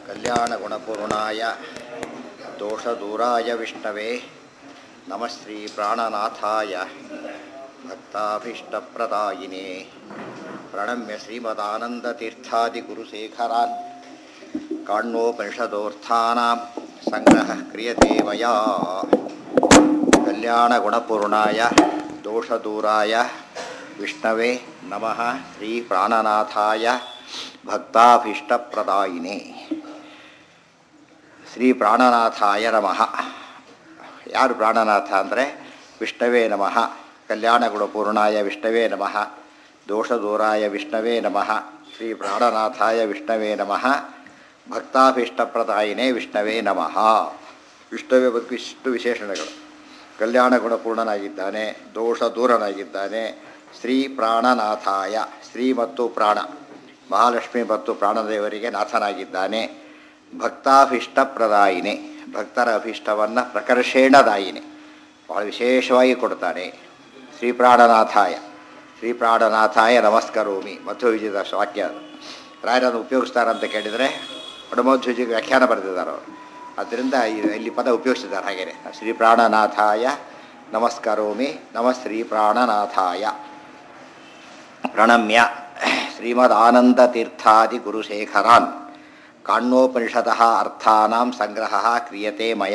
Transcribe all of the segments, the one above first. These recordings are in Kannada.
कल्याणगुणपूर्णाय दोषदूराय विष्णवे नमः श्रीप्राणनाथाय भक्ताभीष्टप्रदायिने प्रणम्य श्रीमदानन्दतीर्थादिगुरुशेखरान् काण्वोपनिषदोऽर्थानां सङ्ग्रहः क्रियते मया कल्याणगुणपूर्णाय दोषदूराय विष्णवे नमः श्रीप्राणनाथाय ಭಕ್ತಾಭೀಷ್ಟಪ್ರದಾಯಿನೇ ಶ್ರೀ ಪ್ರಾಣನಾಥಾಯ ನಮಃ ಯಾರು ಪ್ರಾಣನಾಥ ಅಂದರೆ ವಿಷ್ಣವೇ ನಮಃ ಕಲ್ಯಾಣ ಗುಣಪೂರ್ಣಾಯ ವಿಷ್ಣವೇ ನಮಃ ದೋಷದೂರಾಯ ವಿಷ್ಣವೇ ನಮಃ ಶ್ರೀ ಪ್ರಾಣನಾಥಾಯ ವಿಷ್ಣವೇ ನಮಃ ಭಕ್ತಾಭೀಷ್ಟಪ್ರದಾಯಿನೇ ವಿಷ್ಣವೇ ನಮಃ ವಿಷ್ಣುವೇ ಬಗ್ಗೆ ಇಷ್ಟು ವಿಶೇಷಣಗಳು ಕಲ್ಯಾಣ ಗುಣಪೂರ್ಣನಾಗಿದ್ದಾನೆ ದೋಷ ದೂರನಾಗಿದ್ದಾನೆ ಶ್ರೀ ಪ್ರಾಣನಾಥಾಯ ಶ್ರೀ ಮತ್ತು ಪ್ರಾಣ ಮಹಾಲಕ್ಷ್ಮಿ ಮತ್ತು ಪ್ರಾಣದೇವರಿಗೆ ನಾಥನಾಗಿದ್ದಾನೆ ಭಕ್ತಾಭೀಷ್ಟಪ್ರದಾಯಿನಿ ಭಕ್ತರ ಅಭೀಷ್ಟವನ್ನು ಪ್ರಕರ್ಷೇಣದಾಯಿನಿ ಭಾಳ ವಿಶೇಷವಾಗಿ ಕೊಡ್ತಾನೆ ಶ್ರೀ ಪ್ರಾಣನಾಥಾಯ ಶ್ರೀ ಪ್ರಾಣನಾಥಾಯ ನಮಸ್ಕರೋಮಿ ಮಧ್ವವಿಜಯದ ವಾಕ್ಯ ಅದು ರಾಯರನ್ನು ಉಪಯೋಗಿಸ್ತಾರಂತ ಕೇಳಿದರೆ ಒಡಮಧ್ವಜಿಗೆ ವ್ಯಾಖ್ಯಾನ ಬರೆದಿದ್ದಾರೆ ಅವರು ಅದರಿಂದ ಇಲ್ಲಿ ಪದ ಉಪಯೋಗಿಸಿದ್ದಾರೆ ಹಾಗೆಯೇ ಶ್ರೀ ಪ್ರಾಣನಾಥಾಯ ನಮಸ್ಕರೋಮಿ ನಮ ಶ್ರೀ ಪ್ರಾಣನಾಥಾಯ ಪ್ರಣಮ್ಯ ಶ್ರೀಮದಾನಂದತೀರ್ಥಾದಿಗುರುಶೇಖರಾನ್ ಕಾಣ್ವೋಪನಿಷದಃ ಅರ್ಥಾನಾಂ ಸಂಗ್ರಹ ಕ್ರಿಯತೆ ಮಯ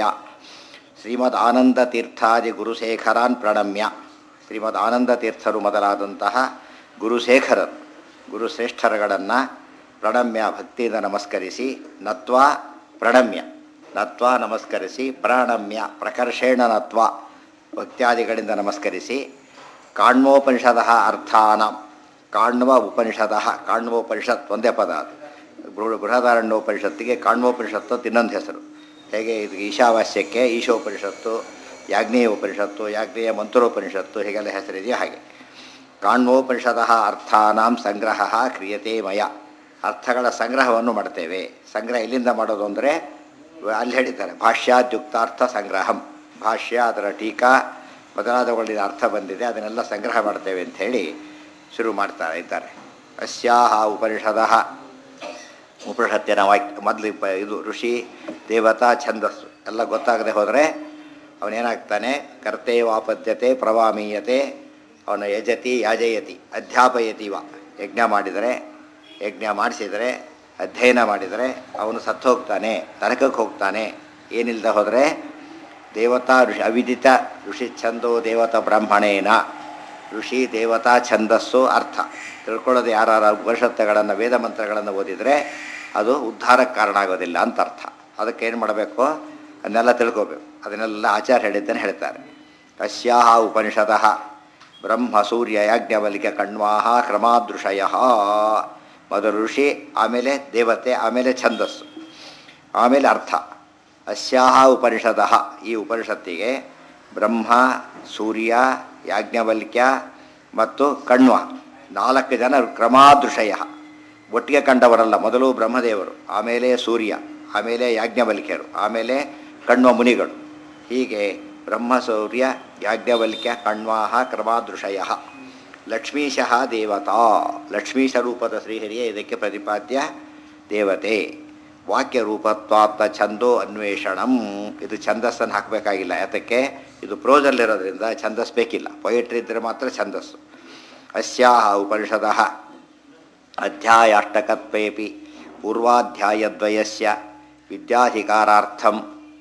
ಶ್ರೀಮದಾನಂದತೀರ್ಥಾದಿಗುರುಶೇಖರಾನ್ ಪ್ರಣಮ್ಯ ಶ್ರೀಮದ್ ಆನಂದತೀರ್ಥರು ಮೊದಲಾದಂತಹ ಗುರುಶೇಖರರು ಗುರುಶ್ರೇಷ್ಠರುಗಳನ್ನು ಪ್ರಣಮ್ಯ ಭಕ್ತಿಯಿಂದ ನಮಸ್ಕರಿಸಿ ನತ್ವ ಪ್ರಣಮ್ಯ ನತ್ವ ನಮಸ್ಕರಿಸಿ ಪ್ರಣಮ್ಯ ಪ್ರಕರ್ಷೇಣ ನತ್ವ ಭಕ್ತ್ಯಾದಿಗಳಿಂದ ನಮಸ್ಕರಿಸಿ ಕಾಣ್ವೋಪನಿಷದ ಅರ್ಥಾನಾಂ ಕಾಣ್ವ ಉಪನಿಷದ ಕಾಣ್ವೋಪನಿಷತ್ ಒಂದೇ ಪದ ಅದು ಬೃಹದಾರಣ್ಯೋಪನಿಷತ್ತಿಗೆ ಕಾಣ್ವೋಪನಿಷತ್ತು ಅಂತ ಇನ್ನೊಂದು ಹೆಸರು ಹೇಗೆ ಇದು ಈಶಾವಾಸ್ಯಕ್ಕೆ ಈಶೋಪನಿಷತ್ತು ಯಾಜ್ಞೇಯ ಉಪನಿಷತ್ತು ಯಾಜ್ಞೇಯ ಮಂತ್ರೋಪನಿಷತ್ತು ಹೀಗೆಲ್ಲ ಹೆಸರಿದೆಯೋ ಹಾಗೆ ಕಾಣ್ವೋಪನಿಷದ ಅರ್ಥಾನಾಂ ಸಂಗ್ರಹ ಕ್ರಿಯತೆ ಮಯ ಅರ್ಥಗಳ ಸಂಗ್ರಹವನ್ನು ಮಾಡ್ತೇವೆ ಸಂಗ್ರಹ ಎಲ್ಲಿಂದ ಮಾಡೋದು ಅಂದರೆ ಅಲ್ಲಿ ಹೇಳಿದ್ದಾರೆ ಭಾಷ್ಯಾದ್ಯುಕ್ತಾರ್ಥ ಸಂಗ್ರಹಂ ಭಾಷ್ಯ ಅದರ ಟೀಕಾ ಮೊದಲಾದವುಗಳಿಂದ ಅರ್ಥ ಬಂದಿದೆ ಅದನ್ನೆಲ್ಲ ಸಂಗ್ರಹ ಮಾಡ್ತೇವೆ ಅಂಥೇಳಿ ಶುರು ಮಾಡ್ತಾರೆ ಇದ್ದಾರೆ ಅಸ್ಯಾಹ ಉಪನಿಷದ ಉಪನಿಷತ್ತಿನ ವಾಕ್ಯ ಮೊದಲು ಪ ಇದು ಋಷಿ ದೇವತಾ ಛಂದಸ್ಸು ಎಲ್ಲ ಗೊತ್ತಾಗದೆ ಹೋದರೆ ಅವನೇನಾಗ್ತಾನೆ ಕರ್ತೇ ವಾಪದ್ಯತೆ ಪ್ರವಾಮೀಯತೆ ಅವನು ಯಜತಿ ಯಾಜಯತಿ ಅಧ್ಯಾಪಯತಿ ವ ಯಜ್ಞ ಮಾಡಿದರೆ ಯಜ್ಞ ಮಾಡಿಸಿದರೆ ಅಧ್ಯಯನ ಮಾಡಿದರೆ ಅವನು ಸತ್ತು ಹೋಗ್ತಾನೆ ನರಕಕ್ಕೆ ಹೋಗ್ತಾನೆ ಏನಿಲ್ಲದೆ ಹೋದರೆ ದೇವತಾ ಋಷಿ ಅವಿದಿತ ಋಷಿ ಛಂದೋ ದೇವತಾ ಬ್ರಾಹ್ಮಣೇನ ಋಷಿ ದೇವತಾ ಛಂದಸ್ಸು ಅರ್ಥ ತಿಳ್ಕೊಳ್ಳೋದು ಯಾರು ಉಪನಿಷತ್ತುಗಳನ್ನು ವೇದ ಮಂತ್ರಗಳನ್ನು ಓದಿದರೆ ಅದು ಉದ್ಧಾರಕ್ಕೆ ಕಾರಣ ಆಗೋದಿಲ್ಲ ಅಂತ ಅರ್ಥ ಅದಕ್ಕೆ ಏನು ಮಾಡಬೇಕು ಅದನ್ನೆಲ್ಲ ತಿಳ್ಕೋಬೇಕು ಅದನ್ನೆಲ್ಲ ಆಚಾರ ಹೇಳಿದ್ದೇನೆ ಹೇಳ್ತಾರೆ ಅಸ್ಯಾಹ ಉಪನಿಷದಃ ಬ್ರಹ್ಮ ಸೂರ್ಯ ಯಾಜ್ಞವಲಿಕ ಕಣ್ವಾಹ ಕ್ರಮಾದೃಶಯ ಮೊದಲು ಋಷಿ ಆಮೇಲೆ ದೇವತೆ ಆಮೇಲೆ ಛಂದಸ್ಸು ಆಮೇಲೆ ಅರ್ಥ ಅಸ್ಯಾಹ ಉಪನಿಷದಃ ಈ ಉಪನಿಷತ್ತಿಗೆ ಬ್ರಹ್ಮ ಸೂರ್ಯ ಯಾಜ್ಞವಲ್ಕ್ಯ ಮತ್ತು ಕಣ್ವ ನಾಲ್ಕು ಜನ ಕ್ರಮಾದೃಶಯ ಒಟ್ಟಿಗೆ ಕಂಡವರಲ್ಲ ಮೊದಲು ಬ್ರಹ್ಮದೇವರು ಆಮೇಲೆ ಸೂರ್ಯ ಆಮೇಲೆ ಯಾಜ್ಞವಲ್ಕ್ಯರು ಆಮೇಲೆ ಕಣ್ವ ಮುನಿಗಳು ಹೀಗೆ ಬ್ರಹ್ಮ ಸೂರ್ಯ ಯಾಜ್ಞವಲ್ಕ್ಯ ಕಣ್ವಾಹ ಕ್ರಮಾದೃಶಯ ಲಕ್ಷ್ಮೀಶಃ ದೇವತಾ ಲಕ್ಷ್ಮೀಶ ರೂಪದ ಶ್ರೀಹರಿಯೇ ಇದಕ್ಕೆ ಪ್ರತಿಪಾದ್ಯ ದೇವತೆ ವಾಕ್ಯ ರೂಪತ್ವಾಪ್ತ ಛಂದೋ ಅನ್ವೇಷಣಂ ಇದು ಛಂದಸ್ಸನ್ನು ಹಾಕಬೇಕಾಗಿಲ್ಲ ಯಾತಕ್ಕೆ ಇದು ಪ್ರೋಸಲ್ಲಿರೋದ್ರಿಂದ ಛಂದಸ್ ಬೇಕಿಲ್ಲ ಪೊಯೆಟ್ರಿ ಇದ್ದರೆ ಮಾತ್ರ ಛಂದಸ್ಸು ಅಸ್ಯಾಹ ಉಪನಿಷದ ಅಧ್ಯಾಯಾಷ್ಟಕತ್ವೇಪಿ ಪೂರ್ವಾಧ್ಯಾಯದ್ವಯಸ್ಯ ವಿದ್ಯಾಧಿಕಾರಾರ್ಥಂ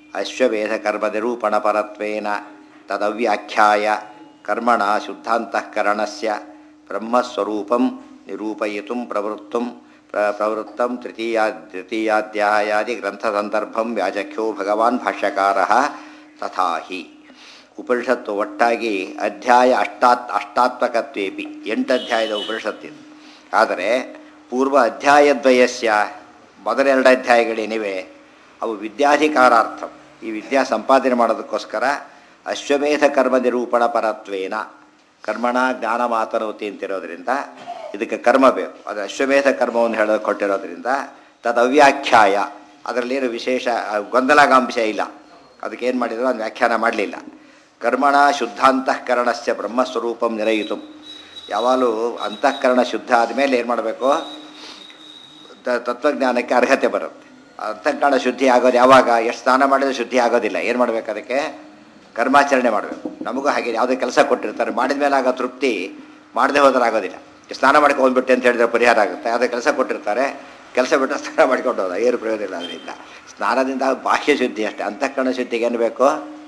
ಅಶ್ವವೇಧಕರ್ಮನಿರೂಪಣಪರತ್ವೇನ ತದವ್ಯಾಖ್ಯಾಯ ಕರ್ಮಣ ಶುದ್ಧಾಂತಃಕರಣಸ್ಯ ಬ್ರಹ್ಮಸ್ವರೂಪಂ ನಿರೂಪಯಿತು ಪ್ರವೃತ್ತಂ ಪ್ರವೃತ್ತಂ ತೃತೀಯ ತೃತೀಯಾಧ್ಯಾಯಾದಿ ಗ್ರಂಥಸಂದರ್ಭಂ ವ್ಯಾಜಖ್ಯೋ ಭಗವಾನ್ ಭಾಷ್ಯಕಾರ ತಥಾ ಹಿ ಉಪನಿಷತ್ತು ಒಟ್ಟಾಗಿ ಅಧ್ಯಾಯ ಅಷ್ಟಾತ್ ಅಷ್ಟಾತ್ಮಕತ್ವೇಪಿ ಎಂಟು ಅಧ್ಯಾಯದ ಉಪನಿಷತ್ತಿದೆ ಆದರೆ ಪೂರ್ವ ಅಧ್ಯಾಯದ್ವಯಸ್ಯ ಮೊದಲೆರಡು ಅಧ್ಯಾಯಗಳೇನಿವೆ ಅವು ವಿದ್ಯಾಧಿಕಾರಾರ್ಥ ಈ ವಿದ್ಯಾ ಸಂಪಾದನೆ ಮಾಡೋದಕ್ಕೋಸ್ಕರ ಅಶ್ವಮೇಧ ಕರ್ಮ ನಿರೂಪಣ ಪರತ್ವೇನ ಕರ್ಮಣ ಜ್ಞಾನ ಮಾತನೋತಿ ಅಂತಿರೋದ್ರಿಂದ ಇದಕ್ಕೆ ಕರ್ಮ ಬೇಕು ಅದು ಅಶ್ವಮೇಧ ಕರ್ಮವನ್ನು ಹೇಳೋದು ಕೊಟ್ಟಿರೋದ್ರಿಂದ ತದವ್ಯಾಖ್ಯಾಯ ಅದರಲ್ಲೇನು ವಿಶೇಷ ಗೊಂದಲಾಗಾಂಶ ಇಲ್ಲ ಅದಕ್ಕೇನು ಮಾಡಿದ್ರು ಅದು ವ್ಯಾಖ್ಯಾನ ಮಾಡಲಿಲ್ಲ ಕರ್ಮಣ ಶುದ್ಧಾಂತಃಕರಣಸ್ಯ ಬ್ರಹ್ಮಸ್ವರೂಪಂ ನಿರಯಿತು ಯಾವಾಗಲೂ ಅಂತಃಕರಣ ಶುದ್ಧ ಆದಮೇಲೆ ಏನು ಮಾಡಬೇಕು ತ- ತತ್ವಜ್ಞಾನಕ್ಕೆ ಅರ್ಹತೆ ಬರುತ್ತೆ ಅಂತಃಕರಣ ಶುದ್ಧಿ ಆಗೋದು ಯಾವಾಗ ಎಷ್ಟು ಸ್ನಾನ ಮಾಡಿದ್ರೆ ಶುದ್ಧಿ ಆಗೋದಿಲ್ಲ ಏನು ಮಾಡಬೇಕು ಅದಕ್ಕೆ ಕರ್ಮಾಚರಣೆ ಮಾಡಬೇಕು ನಮಗೂ ಹಾಗೆ ಯಾವುದೇ ಕೆಲಸ ಕೊಟ್ಟಿರ್ತಾರೆ ಮಾಡಿದ ಮೇಲೆ ಆಗೋ ತೃಪ್ತಿ ಮಾಡದೆ ಹೋದ್ರೆ ಆಗೋದಿಲ್ಲ ಸ್ನಾನ ಮಾಡ್ಕೊಂಡು ಹೋಗ್ಬಿಟ್ಟೆ ಅಂತ ಹೇಳಿದ್ರೆ ಪರಿಹಾರ ಆಗುತ್ತೆ ಯಾವುದೇ ಕೆಲಸ ಕೊಟ್ಟಿರ್ತಾರೆ ಕೆಲಸ ಬಿಟ್ಟು ಸ್ನಾನ ಮಾಡ್ಕೊಂಡು ಹೋದ ಏನು ಪ್ರಯೋಜನ ಇಲ್ಲ ಅದರಿಂದ ಸ್ನಾನದಿಂದ ಬಾಹ್ಯ ಶುದ್ಧಿ ಅಷ್ಟೇ ಅಂತಃಕರಣ ಶುದ್ಧಿಗೆ ಏನು ಬೇಕು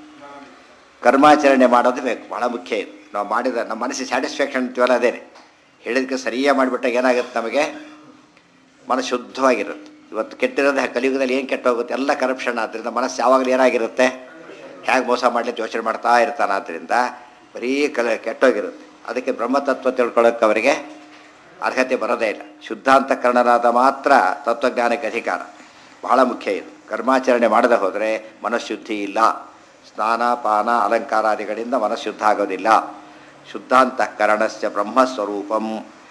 ಕರ್ಮಾಚರಣೆ ಮಾಡೋದು ಬೇಕು ಬಹಳ ಮುಖ್ಯ ಇದು ನಾವು ಮಾಡಿದ ನಮ್ಮ ಮನಸ್ಸಿಗೆ ಸ್ಯಾಟಿಸ್ಫ್ಯಾಕ್ಷನ್ ಅಂತೀವಲ್ಲ ಅದೇನೆ ಹೇಳಿದಕ್ಕೆ ಸರಿಯಾಗಿ ಮಾಡಿಬಿಟ್ಟಾಗ ಏನಾಗುತ್ತೆ ನಮಗೆ ಮನಸ್ಸು ಶುದ್ಧವಾಗಿರುತ್ತೆ ಇವತ್ತು ಕೆಟ್ಟಿರೋದು ಕಲಿಯುಗದಲ್ಲಿ ಏನು ಕೆಟ್ಟು ಹೋಗುತ್ತೆ ಎಲ್ಲ ಕರಪ್ಷನ್ ಆದ್ದರಿಂದ ಮನಸ್ಸು ಯಾವಾಗಲೂ ಏನಾಗಿರುತ್ತೆ ಹೇಗೆ ಮೋಸ ಮಾಡಲಿಕ್ಕೆ ಯೋಚನೆ ಮಾಡ್ತಾ ಇರ್ತಾನೆ ಆದ್ದರಿಂದ ಬರೀ ಕಲ ಕೆಟ್ಟೋಗಿರುತ್ತೆ ಅದಕ್ಕೆ ಬ್ರಹ್ಮತತ್ವ ತಿಳ್ಕೊಳ್ಳೋಕೆ ಅವರಿಗೆ ಅರ್ಹತೆ ಬರೋದೇ ಇಲ್ಲ ಶುದ್ಧ ಅಂತಃಕರಣನಾದ ಮಾತ್ರ ತತ್ವಜ್ಞಾನಕ್ಕೆ ಅಧಿಕಾರ ಬಹಳ ಮುಖ್ಯ ಇದು ಕರ್ಮಾಚರಣೆ ಮಾಡದೆ ಹೋದರೆ ಮನಃಶುದ್ಧಿ ಇಲ್ಲ ಸ್ನಾನ ಪಾನ ಅಲಂಕಾರಾದಿಗಳಿಂದ ಮನಃಶುದ್ಧ ಆಗೋದಿಲ್ಲ ಶುದ್ಧಾಂತಃಕರಣಸ್ಯ ಬ್ರಹ್ಮಸ್ವರೂಪಂ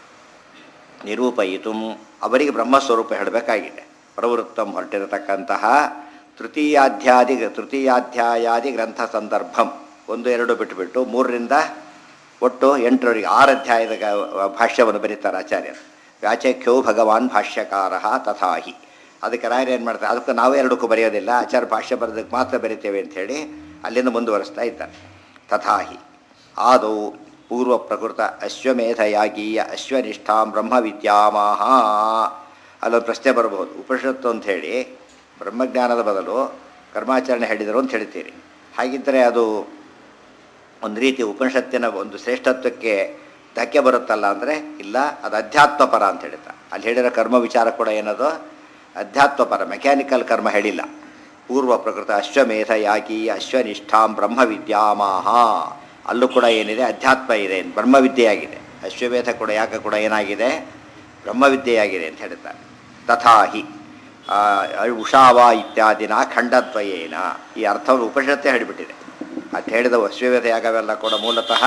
ನಿರೂಪಯಿತು ಅವರಿಗೆ ಬ್ರಹ್ಮಸ್ವರೂಪ ಹೇಳಬೇಕಾಗಿದೆ ಪ್ರವೃತ್ತಂ ಹೊರಟಿರತಕ್ಕಂತಹ ತೃತೀಯಾಧ್ಯಾದಿ ತೃತೀಯಾಧ್ಯಾಯಾದಿ ಗ್ರಂಥ ಸಂದರ್ಭಂ ಒಂದು ಎರಡು ಬಿಟ್ಟುಬಿಟ್ಟು ಮೂರರಿಂದ ಒಟ್ಟು ಎಂಟರವರೆಗೆ ಆರು ಅಧ್ಯಾಯದ ಗ- ಭಾಷ್ಯವನ್ನು ಬರೀತಾರೆ ಆಚಾರ್ಯರು ವ್ಯಾಚಖ್ಯೋ ಭಗವಾನ್ ಭಾಷ್ಯಕಾರ ತಥಾಹಿ ಅದಕ್ಕೆ ರಾಯರು ಏನು ಮಾಡ್ತಾರೆ ಅದಕ್ಕೆ ನಾವೇ ಎರಡಕ್ಕೂ ಬರೆಯೋದಿಲ್ಲ ಆಚಾರ್ಯ ಭಾಷ್ಯ ಬರೆದಕ್ಕೆ ಮಾತ್ರ ಬರಿತೇವೆ ಅಂಥೇಳಿ ಅಲ್ಲಿಂದ ಮುಂದುವರಿಸ್ತಾ ಇದ್ದಾರೆ ತಥಾಹಿ ಆದೌ ಪೂರ್ವ ಪ್ರಕೃತ ಅಶ್ವಮೇಧಯಾಗೀಯ ಅಶ್ವನಿಷ್ಠಾಂ ಬ್ರಹ್ಮವಿದ್ಯಾಮಾಹ ಅಲ್ಲೊಂದು ಪ್ರಶ್ನೆ ಬರಬಹುದು ಉಪನಿಷತ್ತು ಅಂಥೇಳಿ ಬ್ರಹ್ಮಜ್ಞಾನದ ಬದಲು ಕರ್ಮಾಚರಣೆ ಹೇಳಿದರು ಅಂತ ಹೇಳ್ತೀರಿ ಹಾಗಿದ್ದರೆ ಅದು ಒಂದು ರೀತಿ ಉಪನಿಷತ್ತಿನ ಒಂದು ಶ್ರೇಷ್ಠತ್ವಕ್ಕೆ ಧಕ್ಕೆ ಬರುತ್ತಲ್ಲ ಅಂದರೆ ಇಲ್ಲ ಅದು ಅಧ್ಯಾತ್ಮ ಪರ ಅಂತ ಹೇಳ್ತಾರೆ ಅಲ್ಲಿ ಹೇಳಿರೋ ಕರ್ಮ ವಿಚಾರ ಕೂಡ ಏನದು ಅಧ್ಯಾತ್ಮ ಪರ ಮೆಕ್ಯಾನಿಕಲ್ ಕರ್ಮ ಹೇಳಿಲ್ಲ ಪೂರ್ವ ಪ್ರಕೃತ ಅಶ್ವಮೇಧ ಯಾಗಿ ಅಶ್ವನಿಷ್ಠಾಂ ಬ್ರಹ್ಮವಿದ್ಯಾಮಾಹ ಅಲ್ಲೂ ಕೂಡ ಏನಿದೆ ಅಧ್ಯಾತ್ಮ ಇದೆ ಬ್ರಹ್ಮವಿದ್ಯೆಯಾಗಿದೆ ಅಶ್ವಮೇಧ ಕೂಡ ಯಾಕೆ ಕೂಡ ಏನಾಗಿದೆ ಬ್ರಹ್ಮವಿದ್ಯೆಯಾಗಿದೆ ಅಂತ ಹೇಳ್ತಾರೆ ತಥಾಹಿ ಆ, ಉಷಾವ ಇತ್ಯಾದಿನ ಖಂಡದ್ವಯೇನ ಈ ಅರ್ಥವನ್ನು ಉಪನಿಷತ್ತೇ ಹೇಳಿಬಿಟ್ಟಿದೆ ಅದು ಹೇಳಿದ ಅಶ್ವವೇಧ ಯಾಗವೆಲ್ಲ ಕೂಡ ಮೂಲತಃ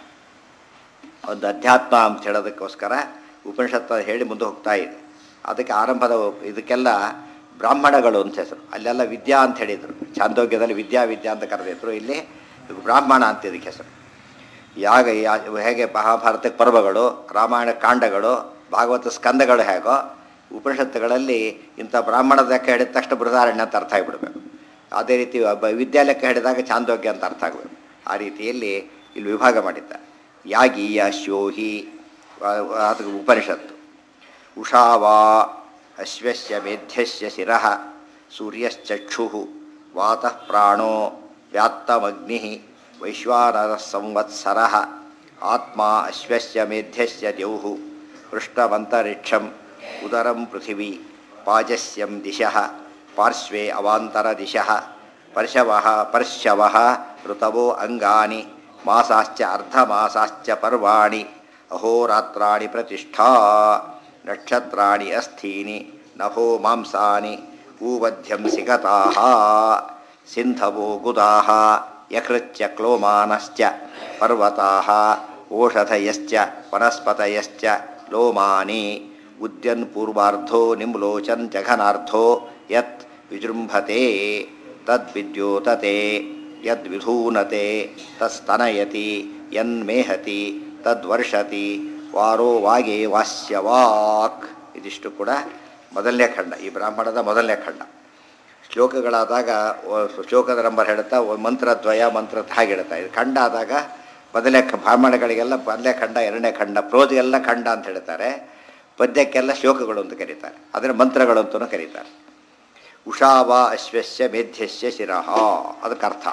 ಒಂದು ಅಧ್ಯಾತ್ಮ ಅಂತ ಹೇಳೋದಕ್ಕೋಸ್ಕರ ಉಪನಿಷತ್ತು ಹೇಳಿ ಮುಂದೆ ಹೋಗ್ತಾ ಇದೆ ಅದಕ್ಕೆ ಆರಂಭದ ಇದಕ್ಕೆಲ್ಲ ಬ್ರಾಹ್ಮಣಗಳು ಅಂತ ಹೆಸರು ಅಲ್ಲೆಲ್ಲ ವಿದ್ಯಾ ಅಂತ ಹೇಳಿದರು ಚಾಂದೋಗ್ಯದಲ್ಲಿ ವಿದ್ಯಾ ವಿದ್ಯಾ ಅಂತ ಕರೆದಿದ್ರು ಇಲ್ಲಿ ಬ್ರಾಹ್ಮಣ ಅಂತ ಇದಕ್ಕೆ ಹೆಸರು ಯಾಗ ಯಾ- ಹೇಗೆ ಮಹಾಭಾರತಕ್ಕೆ ಪರ್ವಗಳು ರಾಮಾಯಣ ಕಾಂಡಗಳು ಭಾಗವತ ಸ್ಕಂದಗಳು ಹೇಗೋ ಉಪನಿಷತ್ತುಗಳಲ್ಲಿ ಇಂಥ ಬ್ರಾಹ್ಮಣದ ಲೆಕ್ಕ ಹೇಳಿದ ತಕ್ಷಣ ಬೃಹದಾರಣ್ಯ ಅಂತ ಅರ್ಥ ಆಗಿಬಿಡ್ಬೇಕು ಅದೇ ರೀತಿ ಒಬ್ಬ ವಿದ್ಯಾಲೆಕ್ಕ ಹೇಳಿದಾಗ ಚಾಂದೋಗ್ಯ ಅಂತ ಅರ್ಥ ಆಗಬೇಕು ಆ ರೀತಿಯಲ್ಲಿ ಇಲ್ಲಿ ವಿಭಾಗ ಮಾಡಿದ್ದ ಯಾಗೀಯ ಶೋಹಿ ಅದಕ್ಕೆ ಉಪನಿಷತ್ತು ಉಷಾವಾ ಅಶ್ವಸ್ಯ ಮೇಧ್ಯಸ್ಯ ಶಿರಃ ಸೂರ್ಯಶ್ಚಕ್ಷು ವಾತಃ ಪ್ರಾಣೋ ವ್ಯಾತ್ತಮಗ್ನಿ ವೈಶ್ವಾನರ ಸಂವತ್ಸರ ಆತ್ಮ ಅಶ್ವಸ್ಯ ಮೇಧ್ಯಸ್ಯ ದ್ಯೌಃ ಪೃಷ್ಠವಂತರಿಕ್ಷಂ ಉದರಂ ಪೃಥಿವೀ ಪಾಜಸ್ಯಂ ದಿಶಃ ಪಾರ್ಶ್ವೇ ಅವಾಂತರ ದಿಶಃ ಪರ್ಶವಃ ಪರ್ಶವಃ ಋತವೋ ಅಂಗಾನಿ ಮಾಸಾಶ್ಚ ಅರ್ಧಮಾಸಾಶ್ಚ ಪರ್ವಾಣಿ ಅಹೋರಾತ್ರಾಣಿ ಪ್ರತಿಷ್ಠಾ ನಕ್ಷತ್ರಾಣಿ ಅಸ್ಥೀನಿ ನಭೋ ಮಾಂಸಾನಿ ಊವಧ್ಯಂ ಸಿಗತಾಃ ಸಿಂಧವೋ ಗುದಾಃ ಯಕೃಚ್ಯ ಕ್ಲೋಮಾನಶ್ಚ ಪರ್ವತಾಃ ಓಷಧಯಶ್ಚ ವನಸ್ಪತಯಶ್ಚ ಲೋಮಾನಿ ಉದ್ಯನ್ ಪೂರ್ವಾರ್ಧೋ ನಿಮ್ಲೋಚನ್ ಜಘನಾರ್ಧೋ ಯತ್ ವಿಜೃಂಭತೆ ತದ್ವಿದ್ಯೋತತೆ ಯದ್ವಿಧೂನತೆ ತಸ್ತನಯತಿ ಯನ್ಮೇಹತಿ ತದ್ವರ್ಷತಿ ವಾರೋ ವಾಗೆ ವಾಸ್ಯವಾಕ್ ಇದಿಷ್ಟು ಕೂಡ ಮೊದಲನೇ ಖಂಡ ಈ ಬ್ರಾಹ್ಮಣದ ಮೊದಲನೇ ಖಂಡ ಶ್ಲೋಕಗಳಾದಾಗ ಒ- ಶ್ಲೋಕದ ನಂಬರ್ ಹೇಳುತ್ತಾ ಒ- ಮಂತ್ರದ್ವಯ ಮಂತ್ರ ಹಾಗೆ ಹೇಳುತ್ತಾ ಇದು ಖಂಡ ಆದಾಗ ಮೊದಲನೇ ಖ ಬ್ರಾಹ್ಮಣಗಳಿಗೆಲ್ಲ ಮೊದಲನೇ ಖಂಡ ಎರಡನೇ ಖಂಡ ಪ್ರೋಜ್ಗೆಲ್ಲ ಖಂಡ ಅಂತ ಹೇಳ್ತಾರೆ ಪದ್ಯಕ್ಕೆಲ್ಲ ಶ್ಲೋಕಗಳು ಅಂತ ಕರೀತಾರೆ ಅದರ ಮಂತ್ರಗಳು ಅಂತಲೂ ಕರೀತಾರೆ ಉಷಾವ ಅಶ್ವಸ್ಯ ಮೇಧ್ಯಸ್ಯ ಶಿರಃ ಅದಕ್ಕೆ ಅರ್ಥ